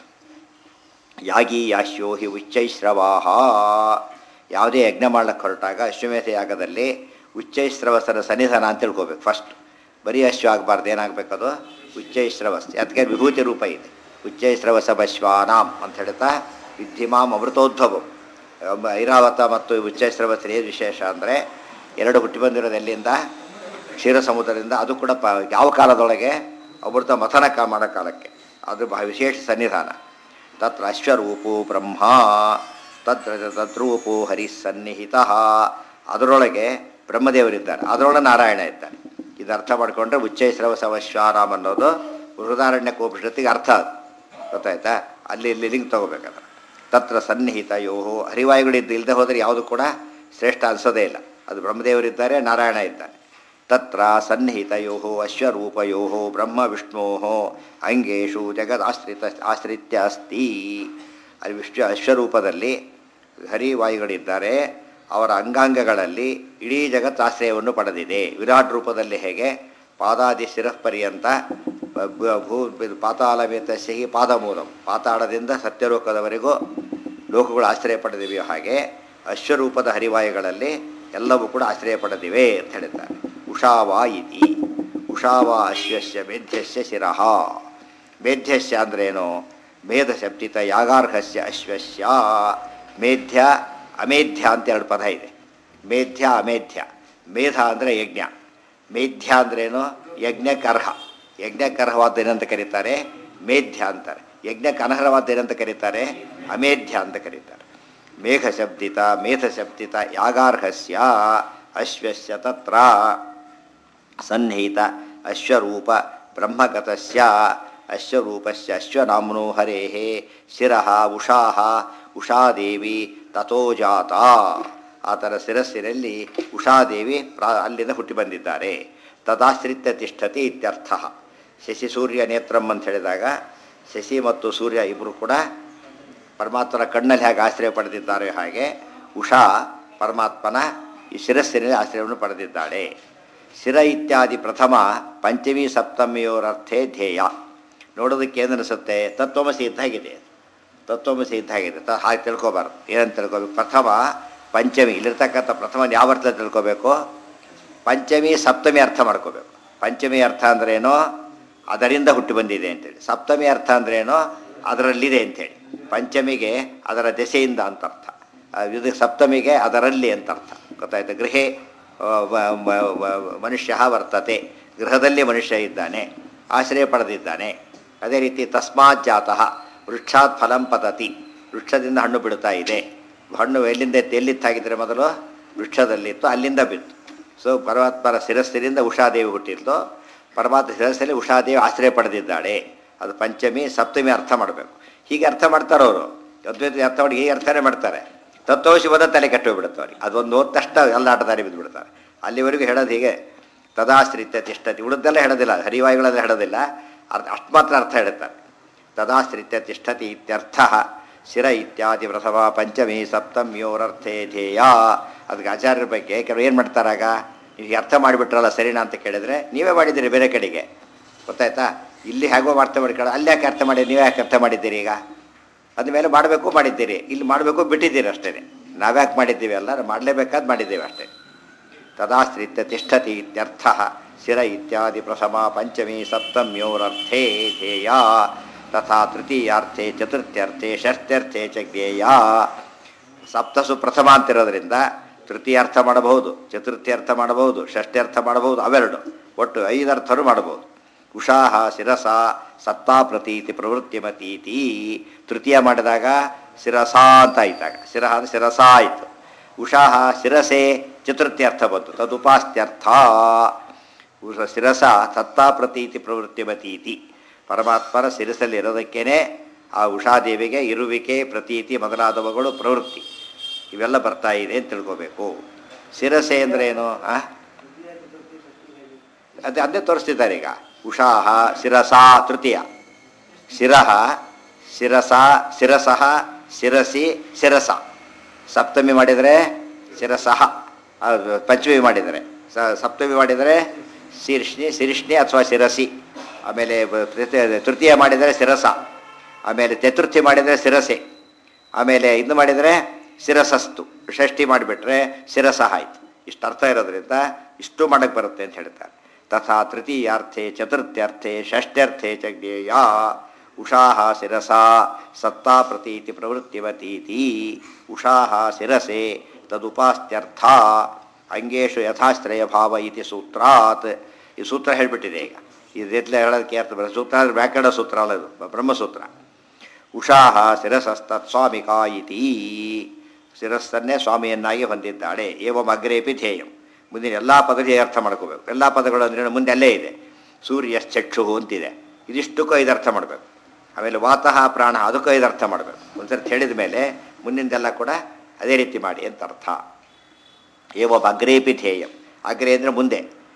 ಯಾಗಿ ಯಾಶ್ಯೋ ಹಿ ಉಚ್ಚೈಶ್ರವಾಹ ಯಾವುದೇ ಯಜ್ಞ ಮಾಡ್ಲಿಕ್ಕೆ ಹೊರಟಾಗ ಅಶ್ವಮೇಧ ಯಾಗದಲ್ಲಿ ಉಚ್ಚೈಶ್ರವಸರ ಸನ್ನಿಧಾನ ಅಂತ ತಿಳ್ಕೊಬೇಕು ಫಸ್ಟ್ ಬರೀ ಅಶ್ವ ಆಗಬಾರ್ದು ಏನಾಗಬೇಕದು ಉಚ್ಚೈಶ್ರವಸ್ ಅದಕ್ಕೆ ವಿಭೂತಿ ರೂಪ ಇದೆ ಉಚ್ಚೈಶ್ರವಸ ಬಶ್ವಾನಾಂ ಅಂತ ಹೇಳ್ತಾ ವಿದ್ಧಿಮಾಂ ಅಮೃತೋದ್ಭವಂ ಒಬ್ಬ ಐರಾವತ ಮತ್ತು ಉಚ್ಚೈಶ್ರವಸರ ಏನು ವಿಶೇಷ ಅಂದರೆ ಎರಡು ಹುಟ್ಟಿ ಬಂದಿರೋದು ಎಲ್ಲಿಂದ ಕ್ಷೀರ ಸಮುದ್ರದಿಂದ ಅದು ಕೂಡ ಪ ಯಾವ ಕಾಲದೊಳಗೆ ಅಮೃತ ಮಥನ ಕಾ ಮಾಡೋ ಕಾಲಕ್ಕೆ ಅದು ಬಹಳ ವಿಶೇಷ ಸನ್ನಿಧಾನ ತತ್ರ ಅಶ್ವರೂಪೋ ಬ್ರಹ್ಮ ತತ್ರ ತದ್ರೂಪೋ ಹರಿಸನ್ನಿಹಿತ ಅದರೊಳಗೆ ಬ್ರಹ್ಮದೇವರಿದ್ದಾರೆ ಅದರೊಳಗೆ ನಾರಾಯಣ ಇದ್ದಾರೆ ಇದು ಅರ್ಥ ಮಾಡಿಕೊಂಡ್ರೆ ಉಚ್ಚೈಶ್ರವ ಸವಶ್ವಾರಾಮ್ ಅನ್ನೋದು ಬೃಹದಾರಣ್ಯಕೋಪನಿಷತ್ತಿಗೆ ಅರ್ಥ ಅದು ಗೊತ್ತಾಯ್ತಾ ಅಲ್ಲಿ ಇಲ್ಲಿ ಲಿಂಕ್ ತಗೋಬೇಕಾದ್ರೆ ತತ್ರ ಸನ್ನಿಹಿತ ಯೋಹೋ ಹರಿವಾಯುಗಳಿದ್ದು ಇಲ್ಲದೆ ಹೋದರೆ ಯಾವುದು ಕೂಡ ಶ್ರೇಷ್ಠ ಅನಿಸೋದೇ ಇಲ್ಲ ಅದು ಬ್ರಹ್ಮದೇವರಿದ್ದಾರೆ ನಾರಾಯಣ ಇದ್ದಾನೆ ತತ್ರ ಸನ್ನಿಹಿತಯೋ ಅಶ್ವರೂಪಯೋ ಬ್ರಹ್ಮ ವಿಷ್ಣೋ ಅಂಗೇಶು ಜಗದಾಶ್ರಿತ ಆಶ್ರಿತ್ಯ ಅಸ್ತಿ ಅಲ್ಲಿ ವಿಶ್ವ ಅಶ್ವರೂಪದಲ್ಲಿ ಹರಿವಾಯುಗಳಿದ್ದಾರೆ ಅವರ ಅಂಗಾಂಗಗಳಲ್ಲಿ ಇಡೀ ಜಗತ್ತು ಆಶ್ರಯವನ್ನು ಪಡೆದಿದೆ ವಿರಾಟ್ ರೂಪದಲ್ಲಿ ಹೇಗೆ ಪಾದಾದಿ ಶಿರಃ ಪರ್ಯಂತ ಬ- ಬ- ಭೂ ಬ- ಪಾತಾಳವೇತ ಸಿಹಿ ಪಾದಮೂಲಂ ಪಾತಾಳದಿಂದ ಸತ್ಯಲೋಕದವರೆಗೂ ಲೋಕಗಳು ಆಶ್ರಯ ಪಡೆದಿವೆಯೋ ಹಾಗೆ ಅಶ್ವರೂಪದ ಹರಿವಾಯುಗಳಲ್ಲಿ ಎಲ್ಲವೂ ಕೂಡ ಆಶ್ರಯ ಪಡೆದಿವೆ ಅಂತ ಹೇಳಿದ್ದಾರೆ ಉಷಾವಾ ಇತಿ ಉಷಾವಾ ಅಶ್ವಸ್ಯ ಮೇಧ್ಯಸ್ಯ ಶಿರಃ ಮೇಧ್ಯಸ್ಯ ಅಂದ್ರೇನು ಮೇಧ ಶಬ್ದಿತ ಯಾಗಾರ್ಹಸ್ಯ ಅಶ್ವಸ್ಯ ಮೇಧ್ಯ ಅಮೇಧ್ಯ ಅಂತ ಎರಡು ಪದ ಇದೆ ಮೇಧ್ಯ ಅಮೇಧ್ಯ ಮೇಧ ಅಂದರೆ ಯಜ್ಞ ಮೇಧ್ಯ ಅಂದ್ರೇನು ಯಜ್ಞಕ್ಕೆ ಅರ್ಹ ಯಜ್ಞಕ್ಕೆ ಅರ್ಹವಾದ್ದೇನಂತ ಕರೀತಾರೆ ಮೇಧ್ಯ ಅಂತಾರೆ ಯಜ್ಞಕ್ಕೆ ಅನರ್ಹವಾದ್ದೇನಂತ ಕರೀತಾರೆ ಅಮೇಧ್ಯ ಅಂತ ಕರೀತಾರೆ ಮೇಘ ಶಬ್ದಿತ ಮೇಧ ಶಬ್ದಿತ ಯಾಗಾರ್ಹಸ್ಯ ಅಶ್ವಸ್ಯ ತತ್ರ ಸನ್ನಿಹಿತ ಅಶ್ವರೂಪ ಬ್ರಹ್ಮಗತಸ್ಯ ಅಶ್ವರೂಪಸ್ಯ ಅಶ್ವನಾಮ್ನೋ ಹರೇಃ ಶಿರಃ ಉಷಾಹ ಉಷಾದೇವಿ ತಥೋ ಜಾತ ಆತನ ಶಿರಸ್ಸಿನಲ್ಲಿ ಉಷಾದೇವಿ ಪ್ರಾ ಅಲ್ಲಿಂದ ಹುಟ್ಟಿ ಬಂದಿದ್ದಾರೆ ತದಾಶ್ರಿತ್ಯ ತಿಷ್ಠತಿ ಇತ್ಯರ್ಥ ಶಶಿ ಸೂರ್ಯ ನೇತ್ರಂ ಅಂತ ಹೇಳಿದಾಗ ಶಶಿ ಮತ್ತು ಸೂರ್ಯ ಇಬ್ಬರು ಕೂಡ ಪರಮಾತ್ಮನ ಕಣ್ಣಲ್ಲಿ ಹೇಗೆ ಆಶ್ರಯ ಪಡೆದಿದ್ದಾರೆ ಹಾಗೆ ಉಷಾ ಪರಮಾತ್ಮನ ಈ ಶಿರಸ್ಸಿನಲ್ಲಿ ಆಶ್ರಯವನ್ನು ಪಡೆದಿದ್ದಾಳೆ ಶಿರ ಇತ್ಯಾದಿ ಪ್ರಥಮ ಪಂಚಮಿ ಸಪ್ತಮಿಯೋರರ್ಥೇ ಧ್ಯೇಯ ನೋಡೋದಕ್ಕೆ ಏನನ್ನಿಸುತ್ತೆ ತತ್ವಮಸಿ ಇದ್ದಾಗಿದೆ ತತ್ವಮಸಿ ಇದ್ದಾಗಿದೆ ತ ಹಾಗೆ ತಿಳ್ಕೊಬಾರ್ದು ಏನಂತ ತಿಳ್ಕೊಬೇಕು ಪ್ರಥಮ ಪಂಚಮಿ ಇಲ್ಲಿರ್ತಕ್ಕಂಥ ಪ್ರಥಮ ಯಾವ ಅರ್ಥ ತಿಳ್ಕೊಬೇಕು ಪಂಚಮಿ ಸಪ್ತಮಿ ಅರ್ಥ ಮಾಡ್ಕೋಬೇಕು ಪಂಚಮಿ ಅರ್ಥ ಅಂದ್ರೇನು ಅದರಿಂದ ಹುಟ್ಟಿ ಬಂದಿದೆ ಅಂತೇಳಿ ಸಪ್ತಮಿ ಅರ್ಥ ಅಂದ್ರೇನು ಅದರಲ್ಲಿದೆ ಅಂತೇಳಿ ಪಂಚಮಿಗೆ ಅದರ ದೆಸೆಯಿಂದ ಅಂತ ಅರ್ಥ ಆ, ಇದು ಸಪ್ತಮಿಗೆ ಅದರಲ್ಲಿ ಅಂತ ಅರ್ಥ ಗೊತ್ತಾಯ್ತು ಗೃಹೆ ಆ, ವ- ವ- ವ- ಮನುಷ್ಯ ವರ್ತತೆ ಗೃಹದಲ್ಲಿ ಮನುಷ್ಯ ಇದ್ದಾನೆ ಆಶ್ರಯ ಪಡೆದಿದ್ದಾನೆ ಅದೇ ರೀತಿ ತಸ್ಮಾತ್ ಜಾತಃ ವೃಕ್ಷಾತ್ ಫಲಂ ಪತತಿ ವೃಕ್ಷದಿಂದ ಹಣ್ಣು ಬಿಡುತ್ತಾ ಇದೆ ಹಣ್ಣು ಎಲ್ಲಿಂದ ಎತ್ತಿ ಎಲ್ಲಿತ್ತಾಗಿದ್ರೆ ಮೊದಲು ವೃಕ್ಷದಲ್ಲಿತ್ತು ಅಲ್ಲಿಂದ ಬಿತ್ತು ಸೊ ಪರಮಾತ್ಮರ ಶಿರಸ್ಸಿನಿಂದ ಉಷಾದೇವಿ ಹುಟ್ಟಿತ್ತು ಪರಮಾತ್ಮ ಶಿರಸ್ಸಲ್ಲಿ ಉಷಾದೇವಿ ಆಶ್ರಯ ಪಡೆದಿದ್ದಾಳೆ ಅದು ಪಂಚಮಿ ಸಪ್ತಮಿ ಅರ್ಥ ಮಾಡಬೇಕು ಹೀಗೆ ಅರ್ಥ ಮಾಡ್ತಾರೆ ಅವರು ಅದ್ವೈತ ಅರ್ಥ ಮಾಡಿ ಹೀಗೆ ಅರ್ಥನೇ ಮಾಡ್ತಾರೆ ತತ್ವಶಿ ಬಂದ ತಲೆ ಕೆಟ್ಟೋಗ್ಬಿಡುತ್ತೆ ಅವ್ರಿಗೆ ಅದೊಂದು ಓದ್ ತಕ್ಷಣ ಎಲ್ಲ ಆಟದಾರಿ ಬಿದ್ದುಬಿಡ್ತಾರೆ ಅಲ್ಲಿವರೆಗೂ ಹೇಳೋದು ಹೀಗೆ ತದಾಶ್ರಿತ್ಯ ತಿಷ್ಠತಿ ಉಳಿದೆಲ್ಲ ಹೇಳೋದಿಲ್ಲ ಹರಿವಾಯುಗಳೆಲ್ಲ ಹೇಳೋದಿಲ್ಲ ಅರ್ಥ ಅಷ್ಟು ಮಾತ್ರ ಅರ್ಥ ಹೇಳುತ್ತಾರೆ ತದಾಶ್ರಿತ್ಯ ತಿಷ್ಠತಿ ಇತ್ಯರ್ಥ ಶಿರ ಇತ್ಯಾದಿ ಪ್ರಥಮ ಪಂಚಮಿ ಸಪ್ತಮ್ಯೋರರ್ಥೇ ಧ್ಯೇಯ ಅದಕ್ಕೆ ಆಚಾರ್ಯರ ಬಗ್ಗೆ ಕೆಲವು ಏನು ಮಾಡ್ತಾರಾಗ ನೀವು ಅರ್ಥ ಮಾಡಿಬಿಟ್ರಲ್ಲ ಸರಿನಾ ಅಂತ ಕೇಳಿದರೆ ನೀವೇ ಮಾಡಿದ್ದೀರಿ ಬೇರೆ ಕಡೆಗೆ ಗೊತ್ತಾಯ್ತಾ ಇಲ್ಲಿ ಹೇಗೋ ಅರ್ಥ ಮಾಡ್ಕೊಳ್ಳೋ ಅಲ್ಲಿ ಯಾಕೆ ಅರ್ಥ ಮಾಡಿ ನೀವೇ ಯಾಕೆ ಅರ್ಥ ಮಾಡಿದ್ದೀರಿ ಈಗ ಅದ ಮೇಲೆ ಮಾಡಬೇಕು ಮಾಡಿದ್ದೀರಿ ಇಲ್ಲಿ ಮಾಡಬೇಕು ಬಿಟ್ಟಿದ್ದೀರಿ ಅಷ್ಟೇ ನಾವ್ಯಾಕೆ ಮಾಡಿದ್ದೀವಿ ಅಲ್ಲ ಮಾಡಲೇಬೇಕಾದ್ ಮಾಡಿದ್ದೀವಿ ಅಷ್ಟೇ ತದಾಶ್ರಿತ್ಯ ತಿಷ್ಠತಿ ಇತ್ಯರ್ಥ ಶಿರ ಇತ್ಯಾದಿ ಪ್ರಥಮ ಪಂಚಮಿ ಸಪ್ತಮ್ಯೋರರ್ಥೇ ಧ್ಯೇಯ ತಥಾ ತೃತೀಯಾರ್ಥೆ ಚತುರ್ಥ್ಯರ್ಥೆ ಷಷ್ಠ್ಯರ್ಥೆ ಚ ಜ್ಞೇಯ ಸಪ್ತಸು ಪ್ರಥಮ ಅಂತಿರೋದ್ರಿಂದ ತೃತೀಯ ಅರ್ಥ ಮಾಡಬಹುದು ಚತುರ್ಥಿ ಅರ್ಥ ಮಾಡಬಹುದು ಷಷ್ಠಿ ಅರ್ಥ ಮಾಡಬಹುದು ಅವೆರಡು ಒಟ್ಟು ಐದು ಅರ್ಥರು ಮಾಡಬಹುದು ಉಷಾಹ ಶಿರಸ ಸತ್ತಾ ಪ್ರತೀತಿ ಪ್ರವೃತ್ತಿಮತೀತಿ ತೃತೀಯ ಮಾಡಿದಾಗ ಶಿರಸ ಅಂತ ಆಯ್ತಾಗ ಶಿರಹ ಅಂದ್ರೆ ಶಿರಸ ಆಯಿತು ಉಷಾಹ ಶಿರಸೆ ಚತುರ್ಥಿ ಅರ್ಥ ಬಂತು ತದುಪಾಸ್ತ್ಯರ್ಥ ಉಷ- ಶಿರಸ ಸತ್ತಾ ಪ್ರತೀತಿ ಪ್ರವೃತ್ತಿಮತೀತಿ ಪರಮಾತ್ಮನ ಶಿರಸಲ್ಲಿ ಇರೋದಕ್ಕೇನೆ ಆ ಉಷಾದೇವಿಗೆ ಇರುವಿಕೆ ಪ್ರತೀತಿ ಮೊದಲಾದವುಗಳು ಪ್ರವೃತ್ತಿ ಇವೆಲ್ಲ ಬರ್ತಾ ಇದೆ ಅಂತ ತಿಳ್ಕೋಬೇಕು ಶಿರಸೆ ಅಂದ್ರೇನು ಆ ಅದೇ ಅದೇ ತೋರಿಸ್ತಿದ್ದಾರೆ ಈಗ ಉಷಾಹ ಶಿರಸ ತೃತೀಯ ಶಿರಃ ಶಿರಸ ಶಿರಸಃ ಶಿರಸಿ ಶಿರಸ ಸಪ್ತಮಿ ಮಾಡಿದರೆ ಶಿರಸಃ ಅದು ಪಂಚಮಿ ಮಾಡಿದರೆ ಸ ಸಪ್ತಮಿ ಮಾಡಿದರೆ ಶೀರ್ಷ್ಣಿ ಶಿರಿಷ್ಣಿ ಅಥವಾ ಶಿರಸಿ ಆಮೇಲೆ ಬ- ತೃತೀಯ- ತೃತೀಯ ಮಾಡಿದರೆ ಶಿರಸ ಆಮೇಲೆ ಚತುರ್ಥಿ ಮಾಡಿದರೆ ಶಿರಸೆ ಆಮೇಲೆ ಇದು ಮಾಡಿದರೆ ಶಿರಸಸ್ತು ಷಷ್ಠಿ ಮಾಡಿಬಿಟ್ರೆ ಶಿರಸಃ ಆಯ್ತು ಇಷ್ಟು ಅರ್ಥ ಇರೋದ್ರಿಂದ ಇಷ್ಟು ಮಾಡಕ್ಕೆ ಬರುತ್ತೆ ಅಂತ ಹೇಳ್ತಾರೆ ತಥಾ ತೃತೀಯಾರ್ಥೆ ಚತುರ್ಥ್ಯರ್ಥೆ ಷಷ್ಠ್ಯರ್ಥೆ ಚ ಜ್ಞೇಯ ಉಷಾಹ ಶಿರಸ ಸತ್ತಾ ಪ್ರತೀತಿ ಪ್ರವೃತ್ತಿವತೀತಿ ಉಷಾಹ ಶಿರಸೆ ತದುಪಾಸ್ತ್ಯರ್ಥ ಅಂಗೇಶು ಯಥಾಶ್ರಯ ಭಾವ ಇತಿ ಸೂತ್ರಾತ್ ಈ ಸೂತ್ರ ಹೇಳಿಬಿಟ್ಟಿದೆ ಈಗ ಇದೆಲ್ಲ ಹೇಳೋದಕ್ಕೆ ಅರ್ಥ ಬರುತ್ತೆ ಸೂತ್ರ ಅಂದರೆ ವ್ಯಾಕರಣ ಸೂತ್ರ ಅಲ್ಲ ಇದು ಬ್ರಹ್ಮಸೂತ್ರ ಉಷಾಹ ಶಿರಸಸ್ತತ್ ಸ್ವಾಮಿಕಾ ಇತಿ ಶಿರಸ್ಸನ್ನೇ ಸ್ವಾಮಿಯನ್ನಾಗಿ ಹೊಂದಿದ್ದಾಳೆ ಏವಂ ಅಗ್ರೇಪಿ ಧ್ಯೇಯಂ ಮುಂದಿನ ಎಲ್ಲ ಪದಗಳಿಗೆ ಅರ್ಥ ಮಾಡ್ಕೋಬೇಕು ಎಲ್ಲ ಪದಗಳು ಅಂದ್ರೆ ಮುಂದೆ ಅಲ್ಲೇ ಇದೆ ಸೂರ್ಯ ಚಕ್ಷು ಅಂತಿದೆ ಇದಿಷ್ಟಕ್ಕೂ ಐದು ಅರ್ಥ ಮಾಡಬೇಕು ಆಮೇಲೆ ವಾತಃ ಪ್ರಾಣ ಅದಕ್ಕೂ ಐದು ಅರ್ಥ ಮಾಡಬೇಕು ಒಂದ್ಸರ್ತಿ ಹೇಳಿದ ಮೇಲೆ ಮುಂದಿಂದೆಲ್ಲ ಕೂಡ ಅದೇ ರೀತಿ ಮಾಡಿ ಅಂತ ಅರ್ಥ ಏವಂ ಅಗ್ರೇಪಿ ಧ್ಯೇಯಂ ಅಗ್ರೆ ಅಂದರೆ ಮುಂದೆ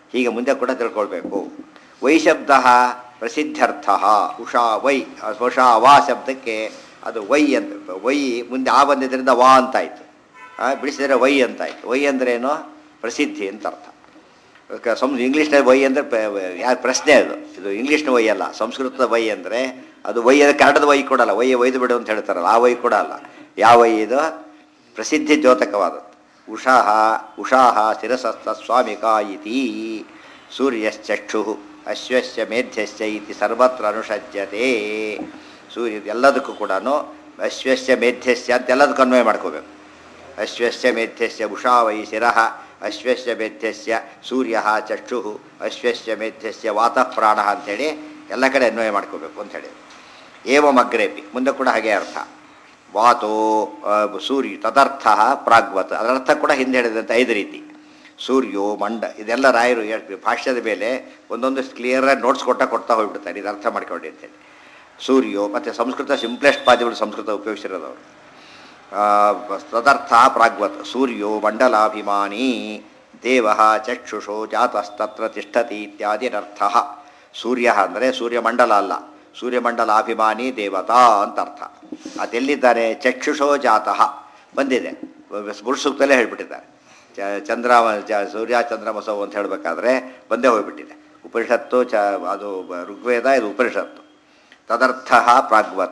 ಹೀಗೆ ಮುಂದೆ ಕೂಡ ತಿಳ್ಕೊಳ್ಬೇಕು ವೈ ಶಬ್ದ ಪ್ರಸಿದ್ಧರ್ಥ ಉಷಾ ವೈ ಉಷಾ ವಾ ಶಬ್ದಕ್ಕೆ ಅದು ವೈ ಅಂತ ವೈ ಮುಂದೆ ಆ ಬಂದಿದ್ದರಿಂದ ವಾ ಅಂತಾಯಿತು ಬಿಡಿಸಿದರೆ ವೈ ಅಂತಾಯಿತು ವೈ ಅಂದ್ರೇನು ಪ್ರಸಿದ್ಧಿ ಅಂತ ಅರ್ಥ ಅದಕ್ಕೆ ಸಂ ಇಂಗ್ಲೀಷ್ನಲ್ಲಿ ವೈ ಅಂದರೆ ಯಾರು ಪ್ರಶ್ನೆ ಅದು ಇದು ಇಂಗ್ಲೀಷ್ನ ವೈ ಅಲ್ಲ ಸಂಸ್ಕೃತದ ವೈ ಅಂದರೆ ಅದು ವೈ ಅಂದರೆ ಕನ್ನಡದ ವೈ ಕೊಡಲ್ಲ ವೈ ಒಯ್ದು ಬಿಡು ಅಂತ ಹೇಳ್ತಾರಲ್ಲ ಆ ವೈ ಕೂಡ ಅಲ್ಲ ಯಾವ ವೈ ಇದು ಪ್ರಸಿದ್ಧಿ ದ್ಯೋತಕವಾದದ್ದು ಉಷಾಹ ಉಷಾಹ ಶಿರಸಸ್ಥ ಸ್ವಾಮಿಕಾ ಇತಿ ಸೂರ್ಯಶ್ಚಕ್ಷು ಅಶ್ವಸ್ಯ ಮೇಧ್ಯಸ್ಯ ಇತಿ ಸರ್ವತ್ರ ಅನುಷಜ್ಯತೆ ಸೂರ್ಯ ಎಲ್ಲದಕ್ಕೂ ಕೂಡ ಅಶ್ವಸ್ಯ ಮೇಧ್ಯಸ್ಯ ಅಂತ ಎಲ್ಲದಕ್ಕೂ ಅನ್ವಯ ಮಾಡ್ಕೋಬೇಕು ಅಶ್ವಸ್ಯ ಮೇಧ್ಯಸ್ಯ ಉಷಾ ವೈ ಶಿರಃ ಅಶ್ವಸ್ಯ ಮೇಧ್ಯಸ್ಯ ಸೂರ್ಯ ಚಕ್ಷು ಅಶ್ವಸ್ಯ ಮೇಧ್ಯಸ್ಯ ವಾತಃ ಪ್ರಾಣ ಅಂಥೇಳಿ ಎಲ್ಲ ಕಡೆ ಅನ್ವಯ ಮಾಡ್ಕೋಬೇಕು ಅಂಥೇಳಿ ಏವಮಗ್ರೇಪಿ ಮುಂದೆ ಕೂಡ ಹಾಗೆ ಅರ್ಥ ವಾತೋ ಆ, ಸೂರ್ಯ ತದರ್ಥ ಪ್ರಾಗ್ವತ್ ಅದರರ್ಥ ಕೂಡ ಹಿಂದೆ ಹೇಳಿದಂತೆ ಐದು ರೀತಿ ಸೂರ್ಯೋ ಮಂಡ ಇದೆಲ್ಲ ರಾಯರು ಹೇಳ್- ಭಾಷ್ಯದ ಮೇಲೆ ಒಂದೊಂದು ಕ್ಲಿಯರಾಗಿ ನೋಟ್ಸ್ ಕೊಟ್ಟ ಕೊಡ್ತಾ ಹೋಗ್ಬಿಡ್ತಾರೆ ಇದು ಅರ್ಥ ಮಾಡ್ಕೊಳ್ಳಿ ಅಂತೇಳಿ ಸೂರ್ಯೋ ಮತ್ತು ಸಂಸ್ಕೃತ ಸಿಂಪ್ಲೆಸ್ಟ್ ಪಾದಿಗಳು ಸಂಸ್ಕೃತ ಉಪಯೋಗಿಸಿರೋದವರು ಆ, ತದರ್ಥ ಪ್ರಾಗ್ವತ್ ಸೂರ್ಯೋ ಮಂಡಲಾಭಿಮಾನಿ ದೇವ ಚಕ್ಷುಷೋ ಜಾತಸ್ತತ್ರ ತಿಷ್ಠತಿ ಇತ್ಯಾದಿರರ್ಥ ಸೂರ್ಯ ಅಂದರೆ ಸೂರ್ಯಮಂಡಲ ಅಲ್ಲ ಸೂರ್ಯಮಂಡಲಾಭಿಮಾನಿ ದೇವತಾ ಅಂತ ಅರ್ಥ ಅದೆಲ್ಲಿದ್ದಾರೆ ಚಕ್ಷುಷೋ ಜಾತಃ ಬಂದಿದೆ ಬುರುಷ ಸೂಕ್ತಲ್ಲೇ ಹೇಳ್ಬಿಟ್ಟಿದ್ದಾರೆ ಚ ಚಂದ್ರ ಚ ಸೂರ್ಯ ಚಂದ್ರಮಸವು ಅಂತ ಹೇಳಬೇಕಾದ್ರೆ ಬಂದೇ ಹೋಗ್ಬಿಟ್ಟಿದೆ ಉಪನಿಷತ್ತು ಚ ಅದು ಬ- ಋಗ್ವೇದ ಇದು ಉಪನಿಷತ್ತು ತದರ್ಥ ಪ್ರಾಗ್ವತ್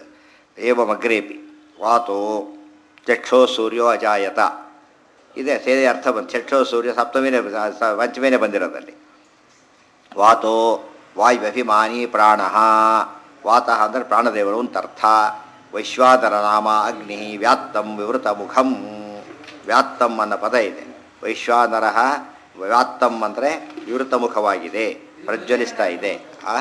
ಏವಮಗ್ರೇಪಿ ವಾತೋ ಚಕ್ಷೋ ಸೂರ್ಯೋ ಅಜಾಯತ ಇದೆ ಸೇರಿ ಅರ್ಥ ಬಂದು ಚಕ್ಷೋ ಸೂರ್ಯ ಸಪ್ತಮಿನೇ ಸ- ಪಂಚಮಿನೇ ಬಂದಿರೋದಲ್ಲಿ ವಾತೋ ವಾಯುವ್ಯಭಿಮಾನಿ ಪ್ರಾಣ ವಾತಃ ಅಂದರೆ ಪ್ರಾಣದೇವರು ಅಂತ ಅರ್ಥ ವೈಶ್ವಾದರ ನಾಮ ಅಗ್ನಿ ವ್ಯಾತ್ತಂ ವಿವೃತ ಮುಖಂ ವ್ಯಾತ್ತಂ ಅನ್ನೋ ಪದ ಇದೆ ವೈಶ್ವಾನರ ವ್ಯಾತ್ತಂ ಅಂದರೆ ವಿವೃತ ಮುಖವಾಗಿದೆ ಪ್ರಜ್ವಲಿಸ್ತಾ ಇದೆ ಆ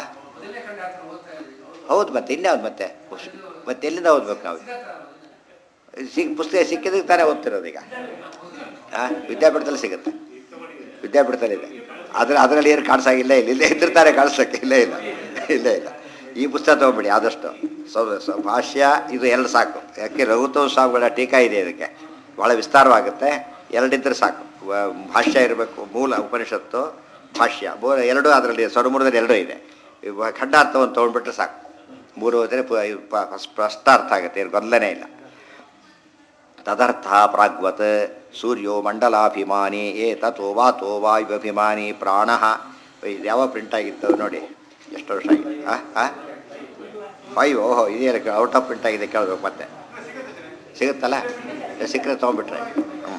ಹೌದು ಮತ್ತೆ ಇನ್ಯಾವ್ದು ಮತ್ತೆ ಮತ್ತೆ ಎಲ್ಲಿಂದ ಓದ್ಬೇಕು ನಾವು ಸಿಕ್ ಪುಸ್ತಕ ಸಿಕ್ಕಿದ್ದಕ್ಕೆ ತಾನೇ ಓದ್ತಿರೋದು ಈಗ ಹಾಂ ವಿದ್ಯಾಪೀಠದಲ್ಲಿ ಸಿಗುತ್ತೆ ವಿದ್ಯಾಪೀಠದಲ್ಲಿ ಇದೆ ಅದ್ರ ಅದರಲ್ಲಿ ಏನು ಕಾಣಿಸಾಗಿಲ್ಲ ಇಲ್ಲ ಇಲ್ಲೇ ಇದ್ದಿರ್ತಾರೆ ಕಾಣಿಸೋಕ್ಕೆ ಇಲ್ಲೇ ಇಲ್ಲ ಇಲ್ಲೇ ಇಲ್ಲ ಈ ಪುಸ್ತಕ ತೊಗೊಂಬಿಡಿ ಆದಷ್ಟು ಸೊ ಸೊ ಭಾಷ್ಯ ಇದು ಎರಡು ಸಾಕು ಯಾಕೆ ರಘುತ್ವ ಸ್ವಾಮಿಗಳ ಟೀಕಾ ಇದೆ ಇದಕ್ಕೆ ಭಾಳ ವಿಸ್ತಾರವಾಗುತ್ತೆ ಎರಡಿದ್ದರೆ ಸಾಕು ವ- ಭಾಷ್ಯ ಇರಬೇಕು ಮೂಲ ಉಪನಿಷತ್ತು ಭಾಷ್ಯ ಮೂಲ ಎರಡೂ ಅದರಲ್ಲಿ ಸ್ವರಮೂಲದಲ್ಲಿ ಎರಡೂ ಇದೆ ಇವ ಖಂಡಾರ್ಥವನ್ನು ತೊಗೊಂಡ್ಬಿಟ್ರೆ ಸಾಕು ಮೂರು ಹೋದರೆ ಸ್ಪಷ್ಟ ಅರ್ಥ ಆಗುತ್ತೆ ಏನು ಗೊಂದಲನೇ ಇಲ್ಲ ತದರ್ಥ ಪ್ರಾಗ್ವತ್ ಸೂರ್ಯೋ ಮಂಡಲಾಭಿಮಾನಿ ಏ ತಥೋ ವಾತೋ ವಾಯುಭಿಮಾನಿ ಪ್ರಾಣ ಇದು ಯಾವ ಪ್ರಿಂಟ್ ಆಗಿತ್ತು ಅದು ನೋಡಿ ಎಷ್ಟು ವರ್ಷ ಆಗಿದೆ ಆ ಫೈವ್ ಓಹೋ ಇದೇ ಔಟ್ ಆಫ್ ಪ್ರಿಂಟ್ ಆಗಿದೆ ಕೇಳಬೇಕು ಮತ್ತೆ ಸಿಗುತ್ತಲ್ಲ ಸಿಕ್ಕರೆ ತೊಗೊಂಬಿಟ್ರೆ ಹ್ಞೂ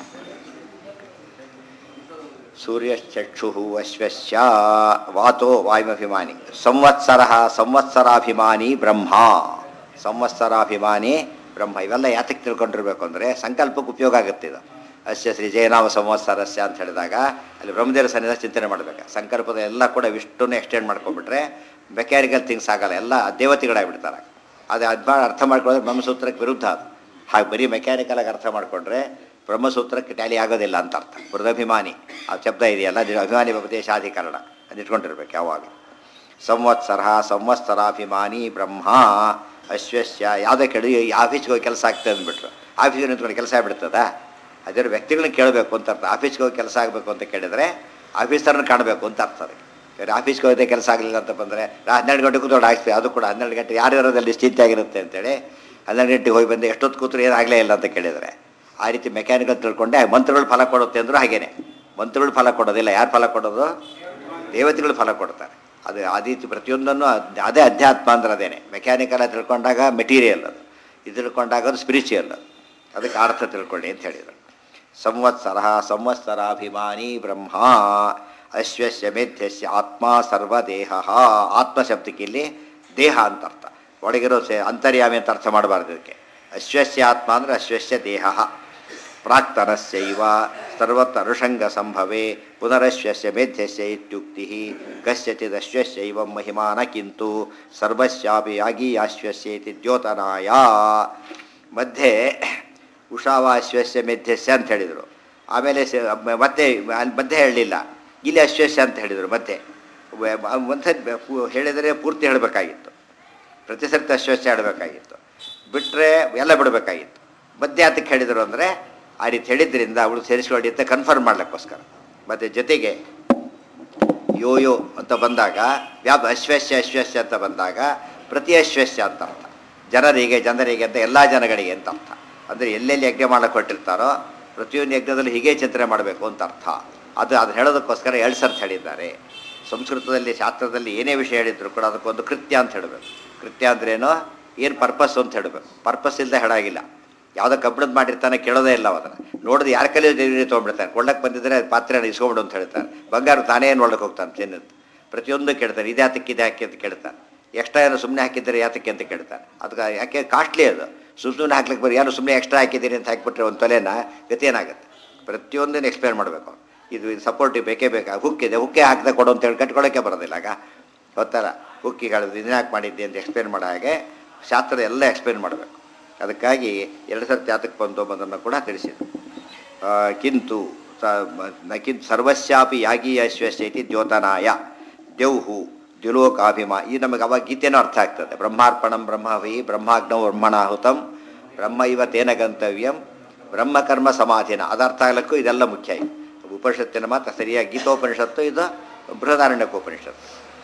ಸೂರ್ಯಶ್ಚಕ್ಷು ಅಶ್ವಶ್ಯ ವಾತೋ ವಾಯುಮಭಿಮಾನಿ ಸಂವತ್ಸರ ಸಂವತ್ಸರಾಭಿಮಾನಿ ಬ್ರಹ್ಮ ಸಂವತ್ಸರಾಭಿಮಾನಿ ಬ್ರಹ್ಮ ಇವೆಲ್ಲ ಯಾತಕ್ಕೆ ತಿಳ್ಕೊಂಡಿರ್ಬೇಕು ಅಂದರೆ ಸಂಕಲ್ಪಕ್ಕೆ ಉಪಯೋಗ ಆಗುತ್ತೆ ಇದು ಅಸ್ಯ ಶ್ರೀ ಜಯನಾಮ ಸಂವತ್ಸರಸ್ಯ ಅಂತ ಹೇಳಿದಾಗ ಅಲ್ಲಿ ಬ್ರಹ್ಮದೇವರ ಸನ್ನಿಧ ಚಿಂತನೆ ಮಾಡಬೇಕು ಸಂಕಲ್ಪದ ಎಲ್ಲ ಕೂಡ ವಿಷ್ಣುನ ಎಕ್ಸ್ಟೆಂಡ್ ಮಾಡ್ಕೊಂಡ್ಬಿಟ್ರೆ ಮೆಕ್ಯಾನಿಕಲ್ ಥಿಂಗ್ಸ್ ಆಗಲ್ಲ ಎಲ್ಲ ದೇವತೆಗಳಾಗ್ಬಿಡ್ತಾರೆ ಅದು ಅದು ಅರ್ಥ ಮಾಡ್ಕೊಂಡ್ರೆ ಬ್ರಹ್ಮಸೂತ್ರಕ್ಕೆ ವಿರುದ್ಧ ಅದು ಹಾಗೆ ಬರೀ ಮೆಕ್ಯಾನಿಕಲಾಗಿ ಅರ್ಥ ಮಾಡಿಕೊಂಡ್ರೆ ಬ್ರಹ್ಮಸೂತ್ರಕ್ಕೆ ಟ್ಯಾಲಿ ಆಗೋದಿಲ್ಲ ಅಂತ ಅರ್ಥ ಮೃದಭಿಮಾನಿ ಆ ಶಬ್ದ ಇದೆಯಲ್ಲ ಅದು ಅಭಿಮಾನಿ ಉಪದೇಶಾಧಿಕರಣ ಅದು ಇಟ್ಕೊಂಡಿರ್ಬೇಕು ಯಾವಾಗ ಸಂವತ್ಸರ ಸಂವತ್ಸರಾಭಿಮಾನಿ ಬ್ರಹ್ಮ ಅಶ್ವಸ್ಯ ಯಾವುದೇ ಕೇಳಿ ಆಫೀಸ್ಗೆ ಹೋಗಿ ಕೆಲಸ ಆಗ್ತದೆ ಅಂದ್ಬಿಟ್ರು ಆಫೀಸ್ಗೆ ನಿಂತ್ಕೊಂಡು ಕೆಲಸ ಆಗ್ಬಿಡ್ತದ ಅದರ ವ್ಯಕ್ತಿಗಳನ್ನ ಕೇಳಬೇಕು ಅಂತ ಅರ್ಥ ಆಫೀಸ್ಗೆ ಹೋಗಿ ಕೆಲಸ ಆಗಬೇಕು ಅಂತ ಕೇಳಿದರೆ ಆಫೀಸರ್ನ ಕಾಣಬೇಕು ಅಂತ ಅರ್ಥ ಅದಕ್ಕೆ ಬೇರೆ ಆಫೀಸ್ಗೆ ಹೋಗದೆ ಕೆಲಸ ಆಗಲಿಲ್ಲ ಅಂತ ಬಂದರೆ ಹನ್ನೆರಡು ಗಂಟೆ ಕೂತ್ಕೊಂಡು ಆಗ್ತೀವಿ ಅದು ಕೂಡ ಹನ್ನೆರಡು ಗಂಟೆ ಯಾರು ಇರೋದಲ್ಲಿ ಚಿಂತೆ ಆಗಿರುತ್ತೆ ಅಂತೇಳಿ ಹನ್ನೆರಡು ಗಂಟೆಗೆ ಹೋಗಿ ಬಂದು ಎಷ್ಟೊತ್ತು ಕೂತ್ರು ಏನಾಗಲೇ ಇಲ್ಲ ಅಂತ ಕೇಳಿದರೆ ಆ ರೀತಿ ಮೆಕ್ಯಾನಿಕಲ್ ತಿಳ್ಕೊಂಡೆ ಮಂತ್ರಗಳು ಫಲ ಕೊಡುತ್ತೆ ಅಂದರೂ ಹಾಗೇನೆ ಮಂತ್ರಗಳು ಫಲ ಕೊಡೋದಿಲ್ಲ ಯಾರು ಫಲ ಕೊಡೋದು ದೇವತೆಗಳು ಫಲ ಕೊಡ್ತಾರೆ ಅದು ಆ ರೀತಿ ಪ್ರತಿಯೊಂದನ್ನು ಅದ್- ಅದೇ ಅಧ್ಯಾತ್ಮ ಅಂದ್ರೆ ಅದೇನೆ ಮೆಕ್ಯಾನಿಕಲ್ ತಿಳ್ಕೊಂಡಾಗ ಮೆಟೀರಿಯಲ್ ಅದು ಇದು ತಿಳ್ಕೊಂಡಾಗ ಅದು ಸ್ಪಿರಿಚುವಲ್ ಅದು ಅದಕ್ಕೆ ಅರ್ಥ ತಿಳ್ಕೊಳ್ಳಿ ಅಂತ ಹೇಳಿದರು ಸಂವತ್ಸರ ಸಂವತ್ಸರಾಭಿಮಾನಿ ಬ್ರಹ್ಮ ಅಶ್ವಸ್ಯ ಮೇಧ್ಯಸ್ಯ ಆತ್ಮ ಸರ್ವದೇಹ ಆತ್ಮ ಶಬ್ದಕ್ಕೆ ಇಲ್ಲಿ ದೇಹ ಅಂತ ಅರ್ಥ ಒಳಗಿರೋ ಸೆ ಅಂತರ್ಯಾಮಿ ಅಂತ ಅರ್ಥ ಮಾಡಬಾರ್ದು ಇದಕ್ಕೆ ಅಶ್ವಸ್ಯ ಆತ್ಮ ಅಂದರೆ ಅಶ್ವಸ್ಯ ದೇಹ ಪ್ರಾಕ್ತನಸ್ಯೈವ ಸರ್ವತ್ತನುಷಂಗ ಸಂಭವೆ ಪುನರಶ್ವಸ್ಯ ಮೇಧ್ಯಸ್ಯ ಇತ್ಯುಕ್ತಿ ಕಸ್ಯಚಿದಶ್ವಸ್ಯೈವ ಮಹಿಮಾನ ಕಿಂತು ಸರ್ವಸ್ಯಾಪಿ ಯಾಗೀಯಾಶ್ವಸ್ಯೇತಿ ದ್ಯೋತನಾಯ ಮಧ್ಯೆ ಉಷಾವಾಶ್ವಸ್ಯ ಮೇಧ್ಯಸ್ಯ ಅಂತ ಹೇಳಿದರು ಆಮೇಲೆ ಸ- ಮತ್ತೆ ಅಲ್ಲಿ ಮಧ್ಯೆ ಹೇಳಲಿಲ್ಲ ಇಲ್ಲಿ ಅಶ್ವಸ್ಯ ಅಂತ ಹೇಳಿದರು ಮತ್ತೆ ಒಂದ್ಸರಿ ಹೇಳಿದರೆ ಪೂರ್ತಿ ಹೇಳಬೇಕಾಗಿತ್ತು ಪ್ರತಿ ಸರ್ತಿ ಅಶ್ವಸ್ಯ ಹೇಳಬೇಕಾಗಿತ್ತು ಬಿಟ್ಟರೆ ಎಲ್ಲ ಬಿಡಬೇಕಾಗಿತ್ತು ಮಧ್ಯೆ ಅದಕ್ಕೆ ಹೇಳಿದರು ಅಂದರೆ ಆ ರೀತಿ ಹೇಳಿದ್ರಿಂದ ಅವಳು ಸೇರಿಸ್ಕೊಳ್ಳಿ ಅಂತ ಕನ್ಫರ್ಮ್ ಮಾಡ್ಲಿಕ್ಕೋಸ್ಕರ ಮತ್ತು ಜೊತೆಗೆ ಯೋ ಯೋ ಅಂತ ಬಂದಾಗ ವ್ಯಾಪ ಅಶ್ವಸ್ಯ ಅಶ್ವಸ್ಯ ಅಂತ ಬಂದಾಗ ಪ್ರತಿ ಅಶ್ವಸ್ಯ ಅಂತ ಅರ್ಥ ಜನರಿಗೆ ಜನರಿಗೆ ಅಂತ ಎಲ್ಲ ಜನಗಳಿಗೆ ಅಂತ ಅರ್ಥ ಅಂದರೆ ಎಲ್ಲೆಲ್ಲಿ ಯಜ್ಞ ಮಾಡಕ್ಕೆ ಕೊಟ್ಟಿರ್ತಾರೋ ಪ್ರತಿಯೊಂದು ಯಜ್ಞದಲ್ಲಿ ಹೀಗೆ ಚಿಂತನೆ ಮಾಡಬೇಕು ಅಂತ ಅರ್ಥ ಅದು ಅದು ಹೇಳೋದಕ್ಕೋಸ್ಕರ ಎರಡು ಸರ್ತಿ ಹೇಳಿದ್ದಾರೆ ಸಂಸ್ಕೃತದಲ್ಲಿ ಶಾಸ್ತ್ರದಲ್ಲಿ ಏನೇ ವಿಷಯ ಹೇಳಿದ್ರು ಕೂಡ ಅದಕ್ಕೊಂದು ಕೃತ್ಯ ಅಂತ ಹೇಳಬೇಕು ಕೃತ್ಯ ಅಂದ್ರೇನು ಏನು ಪರ್ಪಸ್ ಅಂತ ಹೇಳಬೇಕು ಪರ್ಪಸ್ ಇಲ್ಲದೆ ಹೇಳಾಗಿಲ್ಲ ಯಾವುದೋ ಕಬ್ಬಿಣದ ಮಾಡಿರ್ತಾನೆ ಕೇಳೋದೇ ಇಲ್ಲ ಅದನ್ನು ನೋಡಿದ್ರೆ ಯಾರ ಕೈಲಿ ದೇವರಿಗೆ ತೊಗೊಂಡ್ಬಿಡ್ತಾನೆ ಕೊಳ್ಳಕ್ಕೆ ಬಂದಿದ್ರೆ ಪಾತ್ರೆ ಇಸ್ಕೊಂಬಿಡು ಅಂತ ಹೇಳ್ತಾನೆ ಬಂಗಾರ ತಾನೇ ಏನು ಒಳಗೆ ಹೋಗ್ತಾನೆ ತಿನ್ನದು ಪ್ರತಿಯೊಂದು ಕೇಳ್ತಾನೆ ಇದು ಯಾತಕ್ಕೆ ಇದು ಯಾಕೆ ಅಂತ ಕೇಳ್ತಾನೆ ಎಕ್ಸ್ಟ್ರಾ ಏನೋ ಸುಮ್ಮನೆ ಹಾಕಿದ್ದಾರೆ ಯಾತಕ್ಕೆ ಅಂತ ಕೇಳ್ತಾನೆ ಅದಕ್ಕೆ ಯಾಕೆ ಕಾಸ್ಟ್ಲಿ ಅದು ಸುಮ್ಮನೆ ಸುಮ್ಮನೆ ಹಾಕ್ಲಿಕ್ಕೆ ಬರೀ ಯಾರು ಸುಮ್ಮನೆ ಎಕ್ಸ್ಟ್ರಾ ಹಾಕಿದ್ದೀರಿ ಅಂತ ಹಾಕಿಬಿಟ್ರೆ ಒಂದು ತೊಲೆನ ಗತಿ ಏನಾಗುತ್ತೆ ಪ್ರತಿಯೊಂದನ್ನು ಎಕ್ಸ್ಪ್ಲೇನ್ ಮಾಡಬೇಕು ಇದು ಇದು ಸಪೋರ್ಟಿವ್ ಬೇಕೇ ಬೇಕಾ ಹುಕ್ಕಿದೆ ಹುಕ್ಕೆ ಹಾಕಿದೆ ಕೊಡು ಅಂತ ಹೇಳಿ ಕಟ್ಕೊಳ್ಳೋಕ್ಕೆ ಬರೋದಿಲ್ಲ ಆಗ ಗೊತ್ತಲ್ಲ ಹುಕ್ಕಿಗೆ ಹೇಳಿದ್ರು ಇದನ್ನ ಯಾಕೆ ಮಾಡಿದ್ದೆ ಅಂತ ಎಕ್ಸ್ಪ್ಲೇನ್ ಮಾಡೋ ಹಾಗೆ ಶಾಸ್ತ್ರ ಎಲ್ಲ ಎಕ್ಸ್ಪ್ಲೇನ್ ಮಾಡಬೇಕು ಅದಕ್ಕಾಗಿ ಎರಡು ಸರ್ತಿ ಯಾತಕ್ಕೆ ಬಂತು ಅನ್ನೋದನ್ನು ಕೂಡ ತಿಳಿಸಿದರು ಆ, ಕಿಂತು ಸ- ಮ- ನ ಕಿಂತು ಸರ್ವಸ್ಯಾಪಿ ಯಾಗಿ ಅಶ್ವಸ್ಯ ಇತಿ ದ್ಯೋತನಾಯ ದೇವ್ಹು ದ್ಯುಲೋಕಾಭಿಮ ಈ ನಮಗೆ ಅವಾಗ ಗೀತೆನೂ ಅರ್ಥ ಆಗ್ತದೆ ಬ್ರಹ್ಮಾರ್ಪಣಂ ಬ್ರಹ್ಮವಿ ಬ್ರಹ್ಮಾಗ್ನೌ ಬ್ರಹ್ಮಣಾಹುತಂ ಬ್ರಹ್ಮ ಇವ ತೇನ ಗಂತವ್ಯಂ ಬ್ರಹ್ಮಕರ್ಮ ಸಮಾಧಿನ ಅದು ಅರ್ಥ ಆಗ್ಲಿಕ್ಕೂ ಇದೆಲ್ಲ ಮುಖ್ಯ ಇದು ಉಪನಿಷತ್ತಿನ ಮಾತ್ರ ಸರಿಯಾಗಿ ಗೀತೋಪನಿಷತ್ತು ಇದು ಬೃಹದಾರಣ್ಯಕೋಪನಿಷತ್ತು